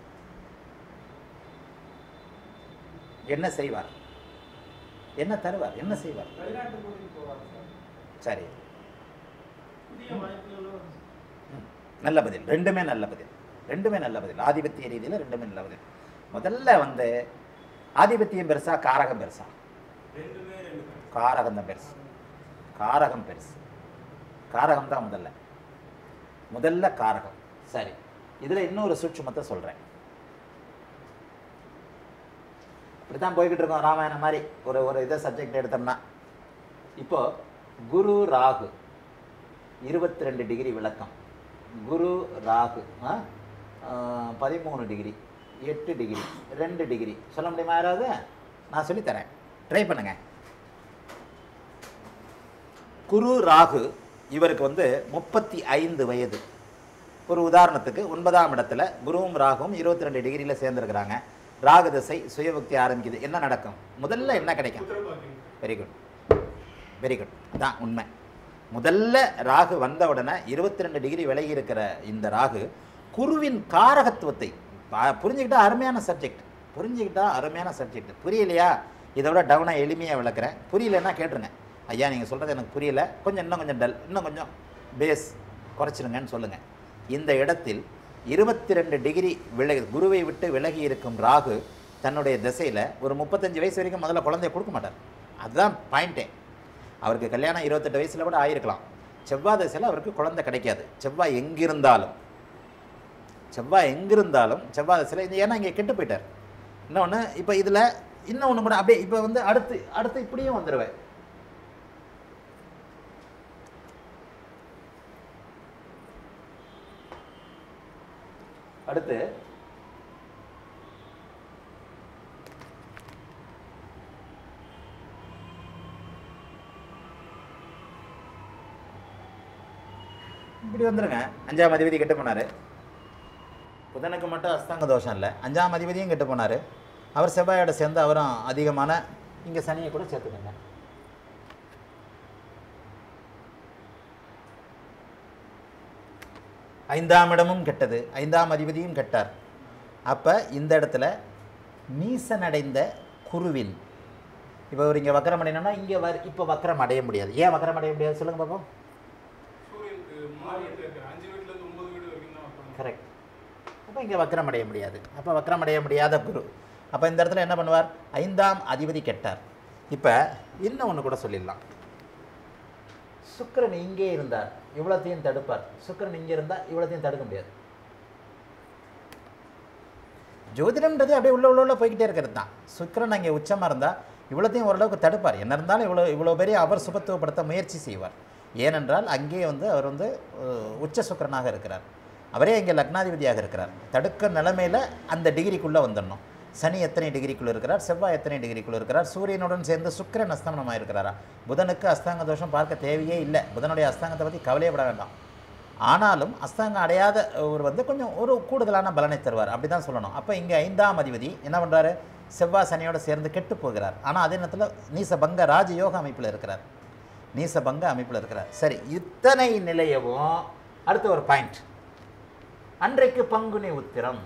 என்ன செய்வார் என்ன தருவார் என்ன செய்வார் வெளிநாட்டு கூட்டிட்டு போவாங்க சார் சரி புதிய வாய்ப்புகளும் ம். நல்ல பதில் ரெண்டுமே நல்ல பதில் ரெண்டுமே நல்ல பதில் ஆதிபத்திய ரீதியில் ரெண்டுமே நல்ல பதில் முதல்ல வந்து ஆதிபத்தியம் பெருசா காரகம் பெருசா ரெண்டுமே ரெண்டு பேரும். காரகம் தான் பெருசு காரகம் பெருசு காரகம் தான் முதல்ல முதல்ல காரகம் சரி இதில் இன்னொரு சூட்சுமத்தை சொல்கிறேன் இப்படி தான் போய்கிட்டு இருக்கோம் ராமாயணம் மாதிரி ஒரு ஒரு இதை சப்ஜெக்ட் எடுத்தோம்னா இப்போ குரு ராகு இருபத்தி ரெண்டு டிகிரி விளக்கம் குரு ராகு ஆ? ஆ, பதிமூணு டிகிரி எட்டு டிகிரி ரெண்டு டிகிரி சொல்ல முடியுமா யாராவது நான் சொல்லித்தரேன் ட்ரை பண்ணுங்க குரு ராகு இவருக்கு வந்து முப்பத்தி ஐந்து வயது ஒரு உதாரணத்துக்கு ஒன்பதாம் இடத்துல குருவும் ராகுவும் இருபத்தி ரெண்டு டிகிரியில் சேர்ந்துருக்கிறாங்க ராகு திசை சுயபக்தி ஆரம்பிக்குது என்ன நடக்கும் முதல்ல என்ன கிடைக்கும் புத்திர பாக்கியம் வெரி குட் வெரி குட் அதான் உண்மை முதல்ல ராகு வந்த உடனே இருபத்தி ரெண்டு டிகிரி விலகி இருக்கிற இந்த ராகு குருவின் காரகத்துவத்தை பா- புரிஞ்சுக்கிட்டா அருமையான சப்ஜெக்ட் புரிஞ்சுக்கிட்டா அருமையான சப்ஜெக்ட் புரியலையா இதை விட டவுனாக எளிமையாக விளக்குறேன் புரியலன்னா கேட்டுருங்க ஐயா நீங்கள் சொல்கிறது எனக்கு புரியல கொஞ்சம் இன்னும் கொஞ்சம் டல் இன்னும் கொஞ்சம் பேஸ் குறைச்சிருங்கன்னு சொல்லுங்கள் இந்த இடத்தில் இருபத்தி ரெண்டு டிகிரி விலகி குருவை விட்டு விலகி இருக்கும் ராகு தன்னுடைய திசையில் ஒரு முப்பத்தஞ்சு வயசு வரைக்கும் முதல்ல குழந்தைய கொடுக்க மாட்டார் அதுதான் பாயிண்ட்டே அவருக்கு கல்யாணம் இருபத்தெட்டு வயசில் கூட ஆயிருக்கலாம் செவ்வாய் திசையில் அவருக்கு குழந்தை கிடைக்காது செவ்வாய் எங்கிருந்தாலும் செவ்வாய் எங்கிருந்தாலும் செவ்வாய் திசையில் இது ஏன்னா இங்கே கெட்டு போயிட்டார் இன்னொன்று இப்போ இதில் இன்னொன்று கூட அப்படியே இப்போ வந்து அடுத்து அடுத்து இப்படியும் வந்துடுவேன் அடுத்து இப்படி வந்துருங்க அஞ்சாம் அதிபதி கெட்டு போனார் புதனுக்கு மட்டும் அஸ்தங்க தோஷம் இல்லை அஞ்சாம் அதிபதியும் கெட்டு போனார் அவர் செவ்வாயோட சேர்ந்து அவரும் அதிகமான இங்கே சனியை கூட சேர்த்துக்கோங்க ஐந்தாம் இடமும் கெட்டது ஐந்தாம் அதிபதியும் கெட்டார் அப்போ இந்த இடத்துல நீசனடைந்த குருவின் இப்போ இவர் இங்கே வக்கரம் அடையணும்னா இங்கே வர இப்போ வக்கரம் அடைய முடியாது ஏன் வக்கரம் அடைய முடியாது சொல்லுங்க பார்ப்போம் சூரியனுக்கு மூணு வீட்டுல இருக்கு அஞ்சு வீட்டுல இருந்து ஒன்பது வீடு வரைக்கும் தான் வைப்பாங்க கரெக்ட் அப்போ இங்கே வக்கரம் அடைய முடியாது அப்போ வக்கரம் அடைய முடியாத குரு அப்போ இந்த இடத்துல என்ன பண்ணுவார் ஐந்தாம் அதிபதி கெட்டார் இப்போ இன்னும் ஒன்று கூட சொல்லிடலாம் சுக்கிரன் இங்கே இருந்தார் இவ்வளோத்தையும் தடுப்பார் சுக்கிரன் இங்கே இருந்தால் இவ்வளோத்தையும் தடுக்க முடியாது ஜோதிடம்ன்றது அப்படியே உள்ள உள்ள உள்ள போய்கிட்டே இருக்கிறது தான் சுக்கிரன் அங்கே உச்சமாக இருந்தால் இவ்வளோத்தையும் ஓரளவுக்கு தடுப்பார் என்ன இருந்தாலும் இவ்வளோ இவ்வளோ பெரிய அவர் சுபத்துவப்படுத்த முயற்சி செய்வார் ஏனென்றால் அங்கே வந்து அவர் வந்து அஹ், உச்ச சுக்கிரனாக இருக்கிறார் அவரே இங்கே லக்னாதிபதியாக இருக்கிறார் தடுக்க நிலைமையில் அந்த டிகிரிக்குள்ளே வந்துடணும் சனி எத்தனை டிகிரிக்குள்ள இருக்கிறார் செவ்வாய் எத்தனை டிகிரிக்குள்ள இருக்கிறார் சூரியனுடன் சேர்ந்து சுக்கிரன் அஸ்தமனமாக இருக்கிறாரா புதனுக்கு அஸ்தாங்க தோஷம் பார்க்க தேவையே இல்லை புதனுடைய அஸ்தாங்கத்தை பற்றி கவலையப்பட வேண்டாம் ஆனாலும் அஸ்தாங்கம் அடையாத ஒரு வந்து கொஞ்சம் ஒரு கூடுதலான பலனை தருவார் அப்படி தான் சொல்லணும் அப்போ இங்கே ஐந்தாம் அதிபதி என்ன பண்ணுறாரு செவ்வாய் சனியோட சேர்ந்து கெட்டு போகிறார் ஆனால் அதே நேரத்தில் நீசபங்க ராஜயோக அமைப்பில் இருக்கிறார் நீசபங்க அமைப்பில் இருக்கிறார் சரி இத்தனை நிலையவும் அடுத்த ஒரு பாயிண்ட் அன்றைக்கு பங்குனி உத்திரம்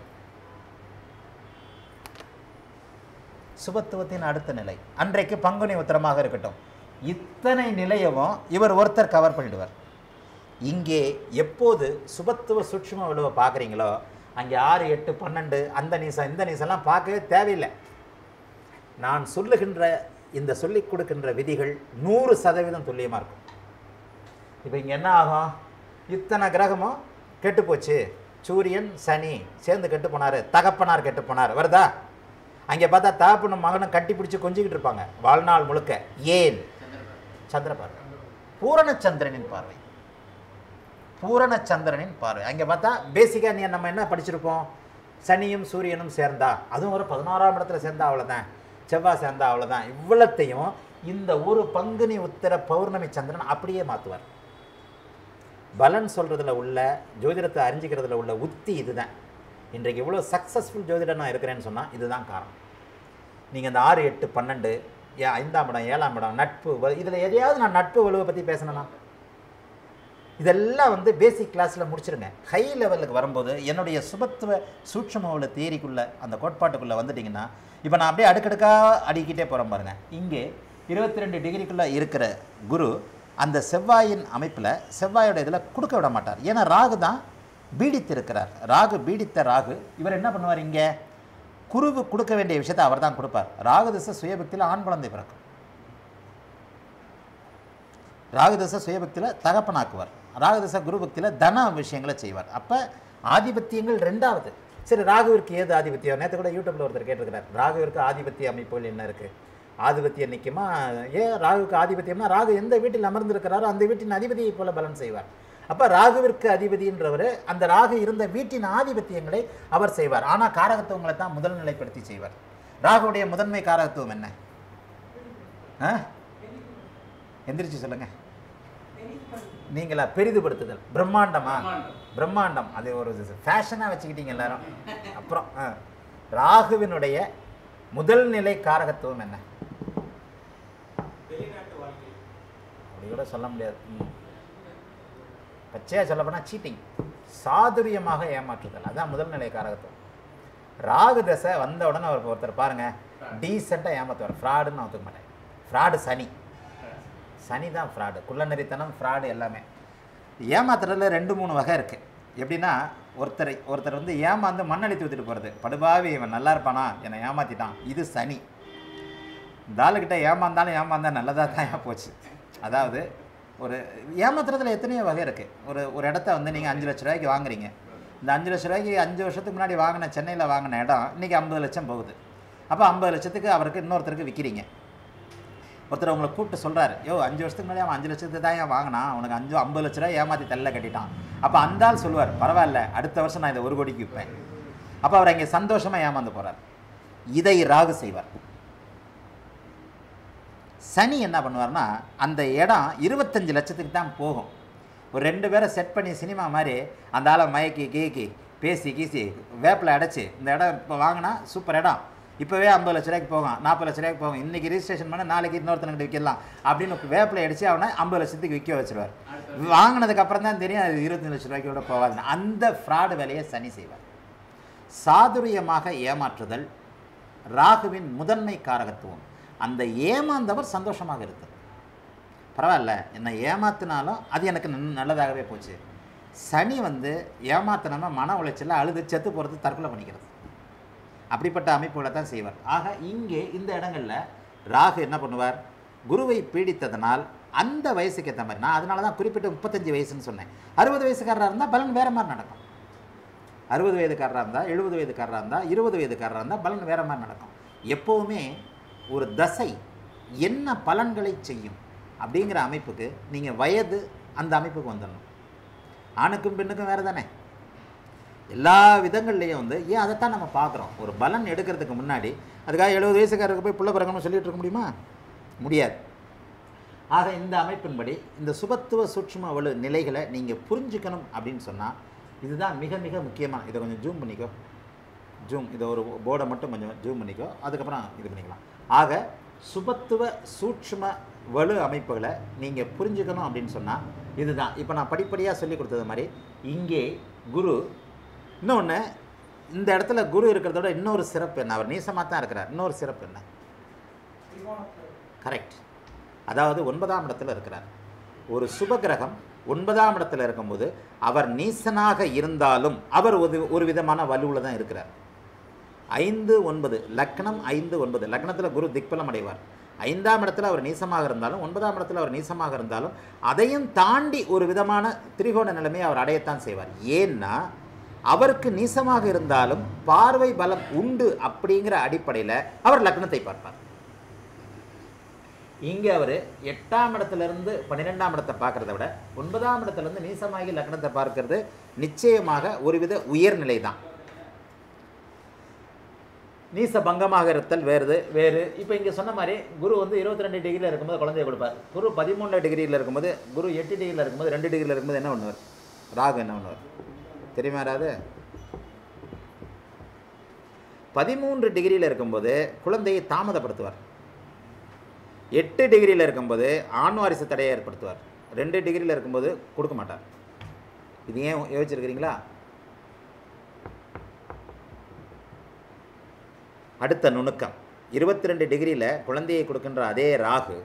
சுபத்துவத்தின் அடுத்த நிலை அன்றைக்கு பங்குனி உத்திரமாக இருக்கட்டும் இத்தனை நிலையவும் இவர் ஒருத்தர் கவர் பண்ணிடுவார் இங்கே எப்போது சுபத்துவ சூட்சும விழுவை பார்க்குறீங்களோ அங்கே ஆறு எட்டு பன்னெண்டு அந்த நீசம் இந்த நீசம்லாம் பார்க்கவே தேவையில்லை நான் சொல்லுகின்ற இந்த சொல்லிக் கொடுக்கின்ற விதிகள் நூறு சதவீதம் துல்லியமாக இருக்கும் இப்போ இங்கே என்ன ஆகும் இத்தனை கிரகமும் கெட்டு போச்சு சூரியன் சனி சேர்ந்து கெட்டு போனார் தகப்பனார் கெட்டு போனார் வருதா அங்கே பார்த்தா தகப்பனும் மகனும் கட்டி பிடிச்சி கொஞ்சிக்கிட்டு இருப்பாங்க வாழ்நாள் முழுக்க ஏன் சந்திர பார்வை பூரண சந்திரனின் பார்வை பூரண சந்திரனின் பார்வை அங்கே பார்த்தா பேசிக்காக நீ நம்ம என்ன படிச்சிருப்போம் சனியும் சூரியனும் சேர்ந்தா அதுவும் ஒரு பதினோராம் இடத்துல சேர்ந்தா அவ்வளோதான் செவ்வாய் சேர்ந்தா அவ்வளோதான் இவ்வளத்தையும் இந்த ஒரு பங்குனி உத்தர பௌர்ணமி சந்திரன் அப்படியே மாற்றுவார் பலன் சொல்கிறதுல உள்ள ஜோதிடத்தை அறிஞ்சிக்கிறதுல உள்ள உத்தி இதுதான் இன்றைக்கு இவ்வளோ சக்ஸஸ்ஃபுல் ஜோதிடம் நான் இருக்கிறேன்னு சொன்னால் இதுதான் காரணம் நீங்கள் இந்த ஆறு எட்டு பன்னெண்டு ஏ ஐந்தாம் இடம் ஏழாம் இடம் நட்பு இதில் எதையாவது நான் நட்பு வலுவை பற்றி பேசணும்னா இதெல்லாம் வந்து பேசிக் கிளாஸில் முடிச்சிருங்க ஹை லெவலுக்கு வரும்போது என்னுடைய சுபத்துவ சூட்சம உள்ள தியரிக்குள்ளே அந்த கோட்பாட்டுக்குள்ளே வந்துட்டிங்கன்னா இப்போ நான் அப்படியே அடுக்கடுக்காக அடிக்கிட்டே போகிறேன் பாருங்கள் இங்கே இருபத்தி ரெண்டு டிகிரிக்குள்ளே இருக்கிற குரு அந்த செவ்வாயின் அமைப்பில் செவ்வாயோட இதில் கொடுக்க விட மாட்டார் ஏன்னா ராகு தான் பீடித்திருக்கிறார் ராகு பீடித்த ராகு இவர் என்ன பண்ணுவார் இங்கே குருவு கொடுக்க வேண்டிய விஷயத்தை அவர் தான் கொடுப்பார் ராகு திசை சுயபக்தியில் ஆண் குழந்தை பிறக்கும் ராகுதச சுயபக்தியில் தகப்பனாக்குவார் ராகுதச குருபக்தியில் தன விஷயங்களை செய்வார் அப்போ ஆதிபத்தியங்கள் ரெண்டாவது சரி ராகுவிற்கு ஏது ஆதிபத்தியம் நேற்று கூட யூடியூப்ல ஒருத்தர் கேட்டிருக்கிறார் ராகுவிற்கு ஆதிபத்திய அமைப்புகள் என்ன இருக்குது ஆதிபத்தியம் நிற்குமா ஏன் ராகுவுக்கு ஆதிபத்தியம்னா ராகு எந்த வீட்டில் அமர்ந்திருக்கிறாரோ அந்த வீட்டின் அதிபதியை போல பலன் செய்வார் அப்போ ராகுவிற்கு அதிபதின்றவர் அந்த ராகு இருந்த வீட்டின் ஆதிபத்தியங்களை அவர் செய்வார் ஆனால் காரகத்துவங்களை தான் முதல் நிலைப்படுத்தி செய்வார் ராகுவுடைய முதன்மை காரகத்துவம் என்ன ஆ எந்திரிச்சு சொல்லுங்க நீங்களா பெரிதுபடுத்துதல் பிரம்மாண்டமா பிரம்மாண்டம். பிரம்மாண்டம் அது ஒரு ஃபேஷனாக வச்சுக்கிட்டீங்க எல்லாரும் அப்புறம் ஆ. ராகுவினுடைய முதல் நிலை காரகத்துவம் என்ன வெளிநாட்டு வாழ்க்கை அப்படி கூட சொல்ல முடியாது ம். பச்சையாக சொல்லப்போனால் சீட்டிங் சாதுரியமாக ஏமாற்றுதல் அதான் முதல் நிலை காரகத்துவம் ராகு தசை வந்த உடனே ஒரு ஒருத்தர் பாருங்க டீசெண்டாக ஏமாத்துவார் ஃப்ராடுன்னு நான் ஒத்துக்க மாட்டேன் ஃப்ராடு சனி சனி தான் ஃப்ராடு குள்ளநெறித்தனம் ஃப்ராடு எல்லாமே ஏமாத்துறதுல ரெண்டு மூணு வகை இருக்குது எப்படின்னா ஒருத்தரை ஒருத்தர் வந்து ஏமாந்து மண்ணளித்து ஊற்றிட்டு போகிறது படுபாவி இவன் நல்லா இருப்பானா என்னை ஏமாற்றிட்டான் இது சனி இந்த ஆளுக்கிட்ட ஏமாந்தாலும் ஏமாந்தா நல்லதாக தான் ஏன் போச்சு அதாவது ஒரு ஏமாத்துறதுல எத்தனையோ வகை இருக்குது ஒரு ஒரு இடத்த வந்து நீங்கள் அஞ்சு லட்ச ரூபாய்க்கு வாங்குறீங்க இந்த அஞ்சு லட்ச ரூபாய்க்கு அஞ்சு வருஷத்துக்கு முன்னாடி வாங்கின சென்னையில் வாங்கின இடம் இன்றைக்கி ஐம்பது லட்சம் போகுது அப்போ ஐம்பது லட்சத்துக்கு அவருக்கு இன்னொருத்தருக்கு விற்கிறீங்க ஒருத்தர் உங்களை கூப்பிட்டு சொல்கிறாரு யோ அஞ்சு வருஷத்துக்கு முன்னாடி அவன் அஞ்சு லட்சத்துக்கு தான் ஏன் வாங்கினான் அவனுக்கு அஞ்சு ஐம்பது லட்ச ரூபாய் ஏமாற்றி தள்ள கட்டிட்டான் அப்போ அந்த ஆள் சொல்லுவார் பரவாயில்ல அடுத்த வருஷம் நான் இதை ஒரு கோடிக்கு விற்பேன் அப்போ அவர் அங்கே சந்தோஷமாக ஏமாந்து போகிறார் இதை ராகு செய்வார் சனி என்ன பண்ணுவார்னா அந்த இடம் இருபத்தஞ்சு லட்சத்துக்கு தான் போகும் ஒரு ரெண்டு பேரை செட் பண்ணி சினிமா மாதிரி அந்த ஆளை மயக்கி கேக்கி பேசி கீசி வேப்பில் அடைச்சி இந்த இடம் இப்போ வாங்கினா சூப்பர் இடம் இப்போவே ஐம்பது லட்ச ரூபாய்க்கு போகும் நாற்பது லட்ச ரூபாய்க்கு போகும் இன்றைக்கி ரிஜிஸ்ட்ரேஷன் பண்ண நாளைக்கு இன்னொருத்தனுக்கு விற்கலாம் அப்படின்னு வேப்பில் அடித்து அவனை ஐம்பது லட்சத்துக்கு விற்க வச்சிருவார் வாங்கினதுக்கு அப்புறம் தான் தெரியும் அது இருபத்தஞ்சு லட்ச ரூபாய்க்கு கூட போகாதுன்னு அந்த ஃப்ராடு வேலையை சனி செய்வார் சாதுரியமாக ஏமாற்றுதல் ராகுவின் முதன்மை காரகத்துவம் அந்த ஏமாந்தவர் சந்தோஷமாக இருக்குது பரவாயில்ல என்னை ஏமாத்தினாலும் அது எனக்கு நன்- நல்லதாகவே போச்சு சனி வந்து ஏமாத்தினாம மன உளைச்சலில் அழுது செத்து போகிறது தற்கொலை பண்ணிக்கிறது அப்படிப்பட்ட அமைப்புகளை தான் செய்வார் ஆக இங்கே இந்த இடங்களில் ராகு என்ன பண்ணுவார் குருவை பீடித்ததனால் அந்த வயசுக்கு ஏற்ற மாதிரி நான் அதனால தான் குறிப்பிட்ட முப்பத்தஞ்சு வயசுன்னு சொன்னேன் அறுபது வயசுக்காரராக இருந்தால் பலன் வேறு மாதிரி நடக்கும் அறுபது வயதுக்காரராக இருந்தால் எழுபது வயதுக்காரராக இருந்தால் இருபது வயதுக்காரராக இருந்தால் பலன் வேறு மாதிரி நடக்கும் எப்போவுமே ஒரு தசை என்ன பலன்களை செய்யும் அப்படிங்கிற அமைப்புக்கு நீங்கள் வயது அந்த அமைப்புக்கு வந்துடணும் ஆணுக்கும் பெண்ணுக்கும் வேறு தானே எல்லா விதங்கள்லேயும் வந்து ஏன் அதைத்தான் நம்ம பார்க்குறோம் ஒரு பலன் எடுக்கிறதுக்கு முன்னாடி அதுக்காக எழுபது வயசுக்காரருக்கு போய் புள்ள பிறக்கணும்னு சொல்லிட்டு இருக்க முடியுமா முடியாது ஆக இந்த அமைப்பின்படி இந்த சுபத்துவ சூட்சும வலு நிலைகளை நீங்கள் புரிஞ்சுக்கணும் அப்படின்னு சொன்னால் இதுதான் மிக மிக முக்கியமாக இதை கொஞ்சம் ஜூம் பண்ணிக்கோ ஜூம் இதை ஒரு போர்டை மட்டும் கொஞ்சம் ஜூம் பண்ணிக்கோ அதுக்கப்புறம் இது பண்ணிக்கலாம் ஆக சுபத்துவ சூட்சும வலு அமைப்புகளை நீங்கள் புரிஞ்சுக்கணும் அப்படின்னு சொன்னால் இதுதான் இப்போ நான் படிப்படியாக சொல்லி கொடுத்தது மாதிரி இங்கே குரு இன்னொன்று இந்த இடத்துல குரு இருக்கிறத விட இன்னொரு சிறப்பு என்ன அவர் நீசமாக தான் இருக்கிறார் இன்னொரு சிறப்பு என்ன திரிகோணத்தில் கரெக்ட் அதாவது ஒன்பதாம் இடத்துல இருக்கிறார் ஒரு சுப கிரகம் ஒன்பதாம் இடத்துல இருக்கும்போது அவர் நீசனாக இருந்தாலும் அவர் ஒரு ஒரு விதமான வலுவில் தான் இருக்கிறார் ஐந்து ஒன்பது லக்னம் ஐந்து ஒன்பது லக்னத்தில் குரு திக்பலம் அடைவார் ஐந்தாம் இடத்துல அவர் நீசமாக இருந்தாலும் ஒன்பதாம் இடத்துல அவர் நீசமாக இருந்தாலும் அதையும் தாண்டி ஒரு விதமான திரிகோண நிலைமையை அவர் அடையத்தான் செய்வார் ஏன்னா அவருக்கு நீசமாக இருந்தாலும் பார்வை பலம் உண்டு அப்படிங்கிற அடிப்படையில் அவர் லக்னத்தை பார்ப்பார் இங்கே அவர் எட்டாம் இடத்துலேருந்து பன்னிரெண்டாம் இடத்தை பார்க்கறத விட ஒன்பதாம் இடத்துலேருந்து நீசமாகி லக்னத்தை பார்க்கறது நிச்சயமாக ஒருவித உயர்நிலை தான் நீச பங்கமாக இருத்தல் வேறு வேறு இப்போ இங்கே சொன்ன மாதிரி குரு வந்து இருபத்தி ரெண்டு டிகிரியில் இருக்கும்போது குழந்தைய கொடுப்பார் குரு பதிமூணு டிகிரியில் இருக்கும்போது குரு எட்டு டிகிரியில் இருக்கும்போது ரெண்டு டிகிரியில் இருக்கும்போது என்ன பண்ணுவார் ராகு என்ன பண்ணுவார் தெரியுமா யாராவது பதிமூன்று டிகிரியில் இருக்கும்போது குழந்தையை தாமதப்படுத்துவார் எட்டு டிகிரியில் இருக்கும்போது ஆண் வாரிசு தடையை ஏற்படுத்துவார் ரெண்டு டிகிரியில் இருக்கும்போது கொடுக்க மாட்டார் இது ஏன் யோசிச்சிருக்கிறீங்களா அடுத்த நுணுக்கம் இருபத்தி ரெண்டு டிகிரியில் குழந்தையை கொடுக்கின்ற அதே ராகு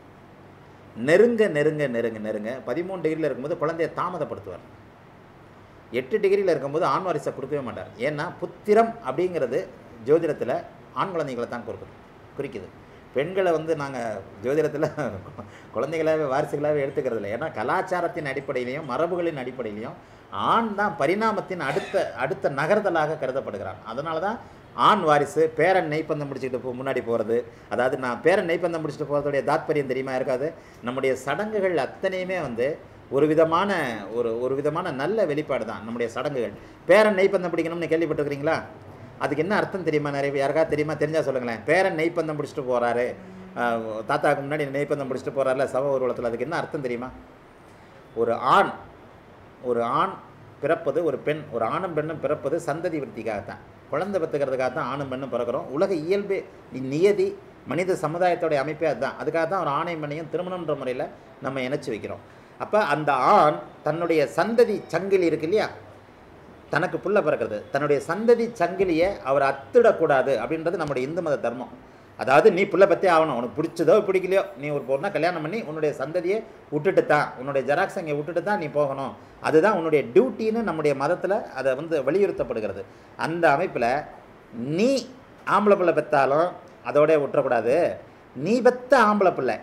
நெருங்க நெருங்க நெருங்க நெருங்க பதிமூணு டிகிரியில் இருக்கும்போது குழந்தையை தாமதப்படுத்துவார் எட்டு டிகிரியில் இருக்கும்போது ஆண் வாரிசை கொடுக்கவே மாட்டார் ஏன்னா புத்திரம் அப்படிங்கிறது ஜோதிடத்தில் ஆண் குழந்தைகளை தான் கொடுக்குது குறிக்குது பெண்களை வந்து நாங்கள் ஜோதிடத்தில் குழந்தைகளாகவே வாரிசுகளாகவே எடுத்துக்கிறது இல்லை ஏன்னா கலாச்சாரத்தின் அடிப்படையிலையும் மரபுகளின் அடிப்படையிலையும் ஆண் தான் பரிணாமத்தின் அடுத்த அடுத்த நகர்தலாக கருதப்படுகிறான் அதனால தான் ஆண் வாரிசு பேரன் நெய்ப்பந்தம் முடிச்சுக்கிட்டு போ முன்னாடி போகிறது அதாவது நான் பேரன் நெய்ப்பந்தம் முடிச்சுட்டு போகிறதுடைய தாத்பரியம் தெரியுமா இருக்காது நம்முடைய சடங்குகள் அத்தனையுமே வந்து ஒரு விதமான ஒரு ஒரு விதமான நல்ல வெளிப்பாடு தான் நம்முடைய சடங்குகள் பேரன் நெய்ப்பந்தம் பிடிக்கணும்னு கேள்விப்பட்டிருக்கிறீங்களா அதுக்கு என்ன அர்த்தம் தெரியுமா நிறைய பேர் யாருக்காவது தெரியுமா தெரிஞ்சால் சொல்லுங்களேன் பேரன் நெய்ப்பந்தம் பிடிச்சிட்டு போகிறாரு தாத்தாவுக்கு முன்னாடி நெய்ப்பந்தம் பிடிச்சிட்டு போகிறாருல சவ ஊர்வலத்தில் அதுக்கு என்ன அர்த்தம் தெரியுமா ஒரு ஆண் ஒரு ஆண் பிறப்பது ஒரு பெண் ஒரு ஆணும் பெண்ணும் பிறப்பது சந்ததி விருத்திக்காகத்தான் குழந்தை பெற்றுக்கிறதுக்காக தான் ஆணும் பெண்ணும் பிறக்கிறோம் உலக இயல்பே நியதி மனித சமுதாயத்தோடைய அமைப்பே அதுதான் அதுக்காக தான் ஒரு ஆணையும் பெண்ணையும் திருமணம்ன்ற முறையில் நம்ம இணைச்சி வைக்கிறோம் அப்போ அந்த ஆண் தன்னுடைய சந்ததி சங்கிலி இருக்கு இல்லையா தனக்கு புள்ள பிறக்கிறது தன்னுடைய சந்ததி சங்கிலியை அவர் அத்திடக்கூடாது அப்படின்றது நம்முடைய இந்து மத தர்மம் அதாவது நீ புள்ள பற்றி ஆகணும் உனக்கு பிடிச்சதோ பிடிக்கலையோ நீ ஒரு பொண்ணை கல்யாணம் பண்ணி உன்னுடைய சந்ததியை விட்டுட்டு தான் உன்னுடைய ஜெராக்ஸ் அங்கே விட்டுட்டு தான் நீ போகணும் அதுதான் உன்னுடைய டியூட்டின்னு நம்முடைய மதத்தில் அதை வந்து வலியுறுத்தப்படுகிறது அந்த அமைப்பில் நீ ஆம்பளை பிள்ளை பெற்றாலும் அதோடய விட்டுறக்கூடாது நீ பெத்த ஆம்பளை பிள்ளை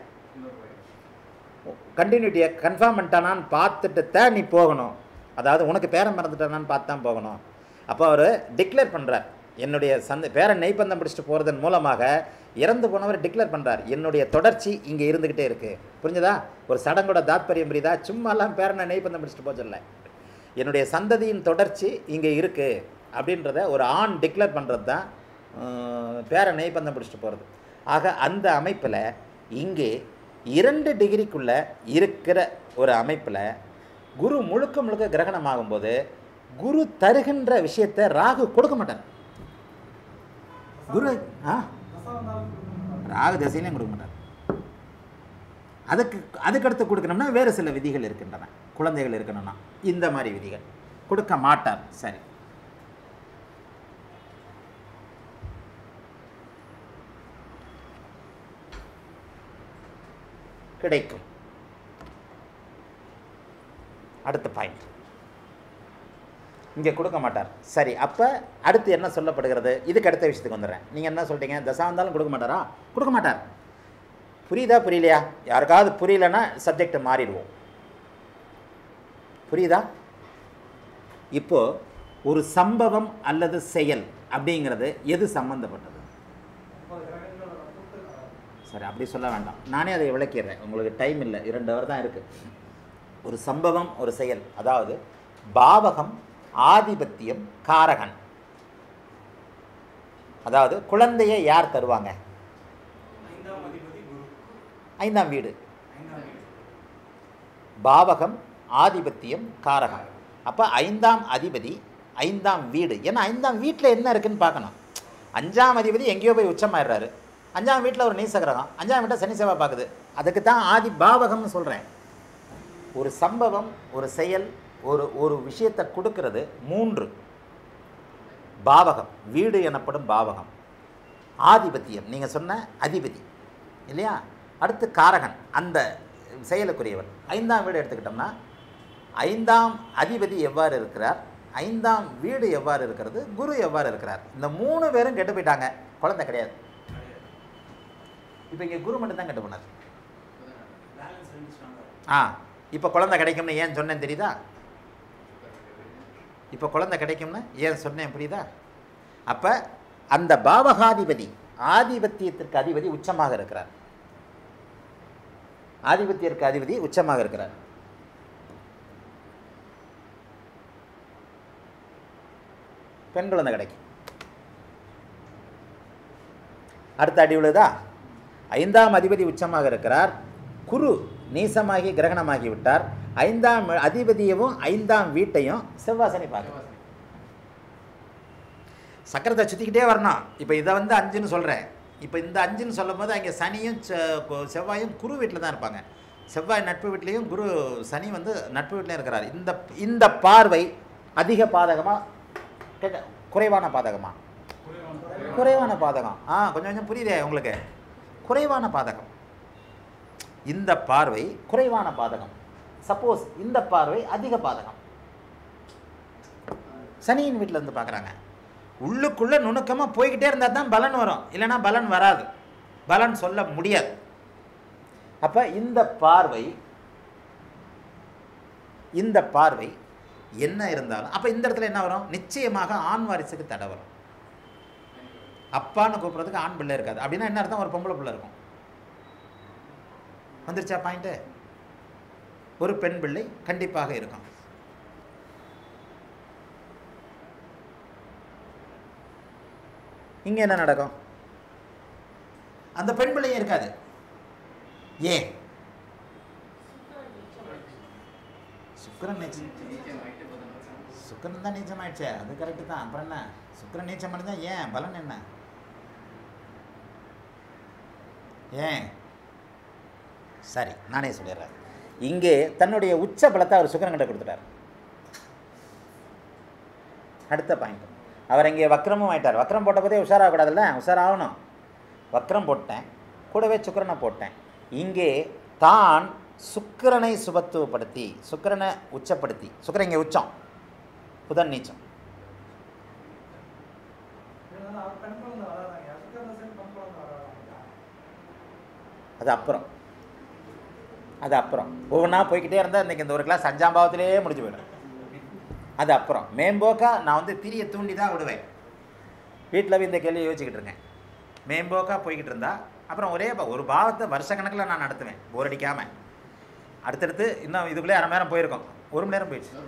கண்டினியூட்டியை கன்ஃபார்ம் பண்ணிட்டானான்னு பார்த்துட்டு தான் நீ போகணும் அதாவது உனக்கு பேரன் மறந்துட்டானான்னு பார்த்து தான் போகணும் அப்போ அவர் டிக்ளேர் பண்ணுறார் என்னுடைய சந்த பேரன் நெய்ப்பந்தம் பிடிச்சிட்டு போகிறதன் மூலமாக இறந்து போனவர் டிக்ளேர் பண்ணுறார் என்னுடைய தொடர்ச்சி இங்கே இருந்துக்கிட்டே இருக்குது புரிஞ்சுதா ஒரு சடங்கோட தாத்பரியம் புரியுதா சும்மாலாம் பேரனை நெய்ப்பந்தம் பிடிச்சிட்டு போக சொல்லல என்னுடைய சந்ததியின் தொடர்ச்சி இங்கே இருக்குது அப்படின்றத ஒரு ஆண் டிக்ளேர் பண்ணுறது தான் அஹ், பேரை நெய்ப்பந்தம் பிடிச்சிட்டு போகிறது ஆக அந்த அமைப்பில் இங்கே இரண்டு டிகிரிக்குள்ளே இருக்கிற ஒரு அமைப்பில் குரு முழுக்க முழுக்க கிரகணம் ஆகும்போது குரு தருகின்ற விஷயத்தை ராகு கொடுக்க மாட்டார் குரு ஆ தசாவதாரம் ராகு திசையிலையும் கொடுக்க மாட்டார் அதுக்கு அதுக்கடுத்து கொடுக்கணும்னா வேறு சில விதிகள் இருக்கின்றன குழந்தைகள் இருக்கணும்னா இந்த மாதிரி விதிகள் கொடுக்க மாட்டார் சரி கிடைக்கும் அடுத்த பாயிண்ட் இங்கே கொடுக்க மாட்டார் சரி அப்போ அடுத்து என்ன சொல்லப்படுகிறது இதுக்கு அடுத்த விஷயத்துக்கு வந்துடுறேன் நீங்கள் என்ன சொல்லிட்டீங்க தசாவந்தாலும் கொடுக்க மாட்டாரா கொடுக்க மாட்டார் புரியுதா புரியலையா யாருக்காவது புரியலன்னா சப்ஜெக்டை மாறிடுவோம் புரியுதா இப்போ ஒரு சம்பவம் அல்லது செயல் அப்படிங்கிறது எது சம்பந்தப்பட்டது ஒன்பது கிரகங்களோட கூட்டு சரி அப்படி சொல்ல வேண்டாம் நானே அதை விளக்கிடுறேன் உங்களுக்கு டைம் இல்லை இரண்டு ஹவர் தான் இருக்குது ஒரு சம்பவம் ஒரு செயல் அதாவது பாவகம் ஆதிபத்தியம் காரகன் அதாவது குழந்தையை யார் தருவாங்க ஐந்தாம் அதிபதி குரு ஐந்தாம் வீடு ஐந்தாம் வீடு பாவகம் ஆதிபத்தியம் காரகம் அப்போ ஐந்தாம் அதிபதி ஐந்தாம் வீடு ஏன்னா ஐந்தாம் வீட்டில் என்ன இருக்குன்னு பார்க்கணும் அஞ்சாம் அதிபதி எங்கேயோ போய் உச்சமாயிடுறாரு அஞ்சாம் வீட்டில் ஒரு நீச கிரகம் அஞ்சாம் வீட்டில் சனி சேவை பார்க்குது அதுக்கு தான் ஆதி பாவகம்னு சொல்கிறேன் ஒரு சம்பவம் ஒரு செயல் ஒரு ஒரு விஷயத்தை கொடுக்கிறது மூன்று பாவகம் வீடு எனப்படும் பாவகம் ஆதிபத்தியம் நீங்கள் சொன்ன அதிபதி இல்லையா அடுத்து காரகன் அந்த செயலுக்குரியவர் ஐந்தாம் வீடு எடுத்துக்கிட்டோம்னா ஐந்தாம் அதிபதி எவ்வாறு இருக்கிறார் ஐந்தாம் வீடு எவ்வாறு இருக்கிறது குரு எவ்வாறு இருக்கிறார் இந்த மூணு பேரும் கெட்டு போயிட்டாங்க குழந்தை கிடையாது இப்போ இங்கே குரு மட்டும் தான் கெட்டு போனார் பேலன்ஸ் ரெண்டு ஸ்ட்ராங்காக ஆ இப்போ குழந்தை கிடைக்கும்னு ஏன் சொன்னேன் தெரியுதா இப்போ குழந்தை கிடைக்கும்னு ஏன் சொன்னேன் புரியுதா அப்போ அந்த பாவகாதிபதி ஆதிபத்தியத்திற்கு அதிபதி உச்சமாக இருக்கிறார் ஆதிபத்தியருக்கு அதிபதி உச்சமாக இருக்கிறார் பெண் குழந்தை கிடைக்கும் அடுத்த அடி விழுதா ஐந்தாம் அதிபதி உச்சமாக இருக்கிறார் குரு நீசமாகி கிரகணமாகி விட்டார் ஐந்தாம் அதிபதியவும் ஐந்தாம் வீட்டையும் செவ்வாசனை பார்க்க சக்கரத்தை சுற்றிக்கிட்டே வரணும் இப்போ இதை வந்து அஞ்சுன்னு சொல்கிறேன் இப்போ இந்த அஞ்சுன்னு சொல்லும் போது அங்கே சனியும் செ- கொ- செவ்வாயும் குரு வீட்டில் தான் இருப்பாங்க செவ்வாய் நட்பு வீட்லேயும் குரு சனி வந்து நட்பு வீட்லேயும் இருக்கிறார் இந்த இந்த பார்வை அதிக பாதகமாக கேட்ட குறைவான பாதகமா குறைவான பாதகம் ஆ கொஞ்சம் கொஞ்சம் புரியுதே உங்களுக்கு குறைவான பாதகம் இந்த பார்வை குறைவான பாதகம் சப்போஸ் இந்த பார்வை அதிக பாதகம் சனியின் வீட்டில் இருந்து பார்க்குறாங்க உள்ளுக்குள்ளே நுணுக்கமாக போய்கிட்டே இருந்தால் தான் பலன் வரும் இல்லைன்னா பலன் வராது பலன் சொல்ல முடியாது அப்போ இந்த பார்வை இந்த பார்வை என்ன இருந்தாலும் அப்போ இந்த இடத்துல என்ன வரும் நிச்சயமாக ஆண் வாரிசுக்கு தடை வரும் அப்பான்னு கூப்பிட்றதுக்கு ஆண் பிள்ளை இருக்காது அப்படின்னா என்ன அர்த்தம் ஒரு பொம்பளை பிள்ளை இருக்கும் வந்துருச்சா பாயிண்ட்டு ஒரு பெண் பிள்ளை கண்டிப்பாக இருக்கும் இங்கே என்ன நடக்கும் அந்த பெண் பிள்ளையும் இருக்காது ஏன் சுக்கரன் நீச்சம் நீச்சம் ஆயிட்டு போதும் சுக்கரன் தான் நீச்சம் ஆயிடுச்சே அது கரெக்டு தான் அப்புறம் என்ன சுக்கரன் நீச்சம் அடைஞ்சா ஏன் பலன் என்ன ஏன் சரி நானே சொல்லிடுறேன் இங்கே தன்னுடைய உச்ச பலத்தை அவர் சுக்கரன் கிட்ட கொடுத்துட்டார் அடுத்த பாயிண்ட் அவர் இங்கே வக்ரமும் ஆயிட்டார் வக்ரம் போட்ட போதே உஷாராகக்கூடாதுல்ல உஷாராகணும் வக்ரம் போட்டேன் கூடவே சுக்கிரனை போட்டேன் இங்கே தான் சுக்கிரனை சுபத்துவப்படுத்தி சுக்கிரனை உச்சப்படுத்தி சுக்கிரன் இங்கே உச்சம் புதன் நீச்சம் இருந்தாலும் அவர் பெண் குழந்தை வராதாங்க சுக்கரதசன் பெண் குழந்தை வராதாங்க அது அப்புறம் அது அப்புறம் ஒவ்வொன்றா போய்க்கிட்டே இருந்தால் இன்றைக்கி இந்த ஒரு கிளாஸ் அஞ்சாம் பாவத்திலே முடிஞ்சு போயிடும் அது அப்புறம் மேம்போக்கா நான் வந்து திரியை தூண்டி தான் விடுவேன் வீட்டில் போய் இந்த கேள்வி யோசிச்சுக்கிட்டு இருக்கேன் மேம்போக்கா போய்கிட்டு இருந்தா அப்புறம் ஒரே பா- ஒரு பாவத்தை வருஷக்கணக்கில் நான் நடத்துவேன் போர் அடிக்காமல் அடுத்தடுத்து இன்னும் இதுக்குள்ளே அரை மணி நேரம் போயிருக்கோம் ஒரு மணி நேரம் போயிடுச்சு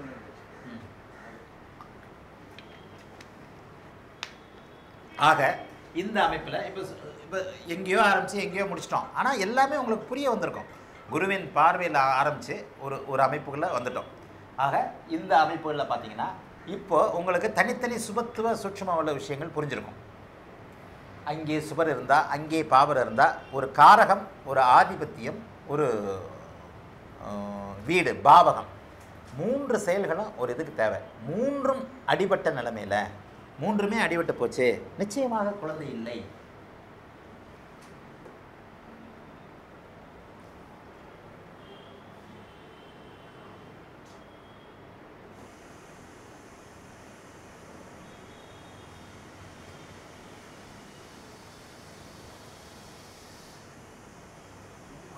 ஆக இந்த அமைப்பில் இப்போ இப்போ எங்கேயோ ஆரம்பித்து எங்கேயோ முடிச்சிட்டோம் ஆனால் எல்லாமே உங்களுக்கு புரிய வந்திருக்கும் குருவின் பார்வையில் ஆரம்பித்து ஒரு ஒரு அமைப்புக்குள்ளே வந்துட்டோம் ஆக இந்த அமைப்புகளில் பார்த்தீங்கன்னா இப்போ உங்களுக்கு தனித்தனி சுபத்துவ சூட்சும உள்ள விஷயங்கள் புரிஞ்சிருக்கும் அங்கே சுபர் இருந்தால் அங்கே பாவர் இருந்தால் ஒரு காரகம் ஒரு ஆதிபத்தியம் ஒரு அஹ், வீடு பாவகம் மூன்று செயல்களும் ஒரு இதுக்கு தேவை மூன்றும் அடிபட்ட நிலைமையில் மூன்றுமே அடிபட்டு போச்சு நிச்சயமாக குழந்தை இல்லை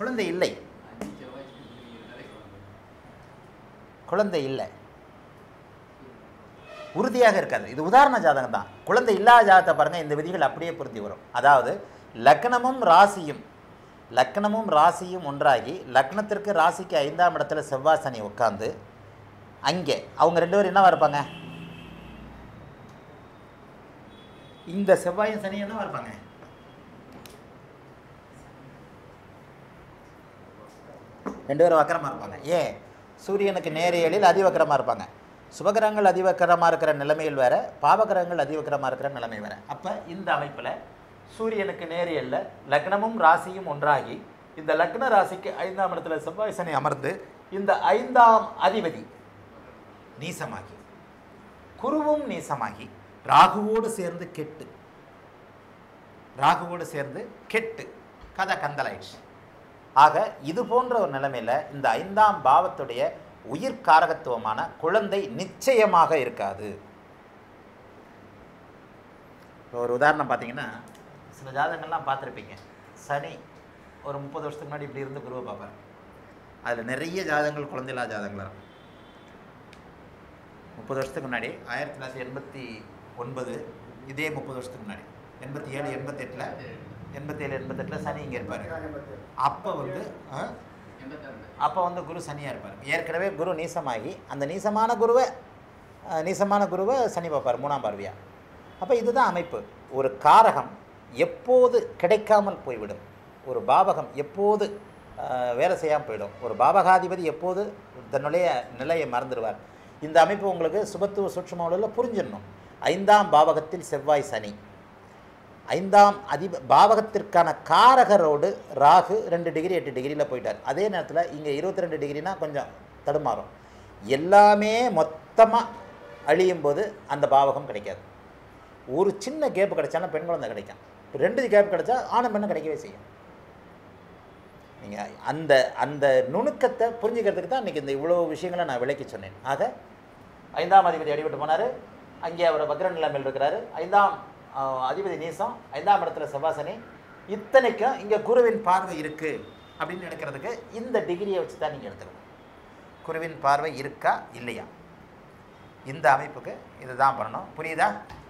குழந்தை இல்லை அஞ்சு செவ்வாய் சனி இருந்தாலே குழந்தை குழந்தை இல்லை உறுதியாக இருக்காது இது உதாரண ஜாதகம் தான் குழந்தை இல்லாத ஜாதகத்தை பாருங்கள் இந்த விதிகள் அப்படியே பொருந்தி வரும் அதாவது லக்னமும் ராசியும் லக்னமும் ராசியும் ஒன்றாகி லக்னத்திற்கு ராசிக்கு ஐந்தாம் இடத்துல செவ்வாய் சனி உட்காந்து அங்கே அவங்க ரெண்டு பேரும் என்னவா இருப்பாங்க இந்த செவ்வாயும் சனி என்னவா இருப்பாங்க ரெண்டு பேரும் வக்கரமாக இருப்பாங்க ஏன் சூரியனுக்கு நேரியலில் அதிவக்கரமாக இருப்பாங்க சுபகிரகங்கள் அதிவக்கரமாக இருக்கிற நிலைமையில் வேற பாவகிரகங்கள் அதிவக்கரமாக இருக்கிற நிலைமை வேற அப்போ இந்த அமைப்பில் சூரியனுக்கு நேரியல்ல லக்னமும் ராசியும் ஒன்றாகி இந்த லக்ன ராசிக்கு ஐந்தாம் இடத்துல செவ்வாய் சனி அமர்ந்து இந்த ஐந்தாம் அதிபதி நீசமாகி குருவும் நீசமாகி ராகுவோடு சேர்ந்து கெட்டு ராகுவோடு சேர்ந்து கெட்டு கதை கந்தலாயிடுச்சு ஆக இது போன்ற ஒரு நிலைமையில் இந்த ஐந்தாம் பாவத்துடைய உயிர் காரகத்துவமான குழந்தை நிச்சயமாக இருக்காது இப்போ ஒரு உதாரணம் பார்த்தீங்கன்னா சில ஜாதகங்கள்லாம் பார்த்துருப்பீங்க சனி ஒரு முப்பது வருஷத்துக்கு முன்னாடி இப்படி இருந்து குருவை பார்ப்பார் அதில் நிறைய ஜாதகங்கள் குழந்தையில்லா ஜாதகங்களாக இருக்கும் முப்பது வருஷத்துக்கு முன்னாடி ஆயிரத்தி தொள்ளாயிரத்தி எண்பத்தி ஒன்பது இதே முப்பது வருஷத்துக்கு முன்னாடி எண்பத்தி ஏழு எண்பத்தெட்டில் எண்பத்தேழு எண்பத்தெட்டில் சனி இங்கே இருப்பார் அப்போ வந்து ஆ? எண்பத்தாறு அப்போ வந்து குரு சனியாக இருப்பார் ஏற்கனவே குரு நீசமாகி அந்த நீசமான குருவை அஹ், நீசமான குருவை சனி பார்ப்பார் மூணாம் பார்வையா அப்போ இதுதான் அமைப்பு ஒரு காரகம் எப்போது கிடைக்காமல் போய்விடும் ஒரு பாவகம் எப்போது அஹ், வேலை செய்யாமல் போயிடும் ஒரு பாவகாதிபதி எப்போது தன்னுடைய நிலையை மறந்துடுவார் இந்த அமைப்பு உங்களுக்கு சுபத்துவ சூட்சுமாவில் புரிஞ்சிடணும் ஐந்தாம் பாவகத்தில் செவ்வாய் சனி ஐந்தாம் அதிப பாவகத்திற்கான காரகரோடு ராகு ரெண்டு டிகிரி எட்டு டிகிரியில் போயிட்டார் அதே நேரத்தில் இங்கே இருபத்தி ரெண்டு டிகிரினா கொஞ்சம் தடுமாறும் எல்லாமே மொத்தமாக அழியும் போது அந்த பாவகம் கிடைக்காது ஒரு சின்ன கேப் கிடைச்சாலும் பெண் குழந்தை கிடைக்கும் இப்போ ரெண்டு கேப் கிடைச்சா ஆணும் பெண்ணும் கிடைக்கவே செய்யும் நீங்கள் அந்த அந்த நுணுக்கத்தை புரிஞ்சுக்கிறதுக்கு தான் இன்றைக்கி இந்த இவ்வளோ விஷயங்களை நான் விளக்கி சொன்னேன் ஆக ஐந்தாம் அதிபதி அடிபட்டு போனார் அங்கே அவர் வக்ர நிலைமையில் இருக்கிறாரு ஐந்தாம் ஆஹ், அதிபதி நீசம் ஐந்தாம் இடத்துல செவ்வாசனி இத்தனைக்கும் இங்கே குருவின் பார்வை இருக்குது அப்படின்னு நினைக்கிறதுக்கு இந்த டிகிரியை வச்சு தான் நீங்கள் எடுத்துக்கணும் குருவின் பார்வை இருக்கா இல்லையா இந்த அமைப்புக்கு இதுதான் பண்ணணும் புரியுதா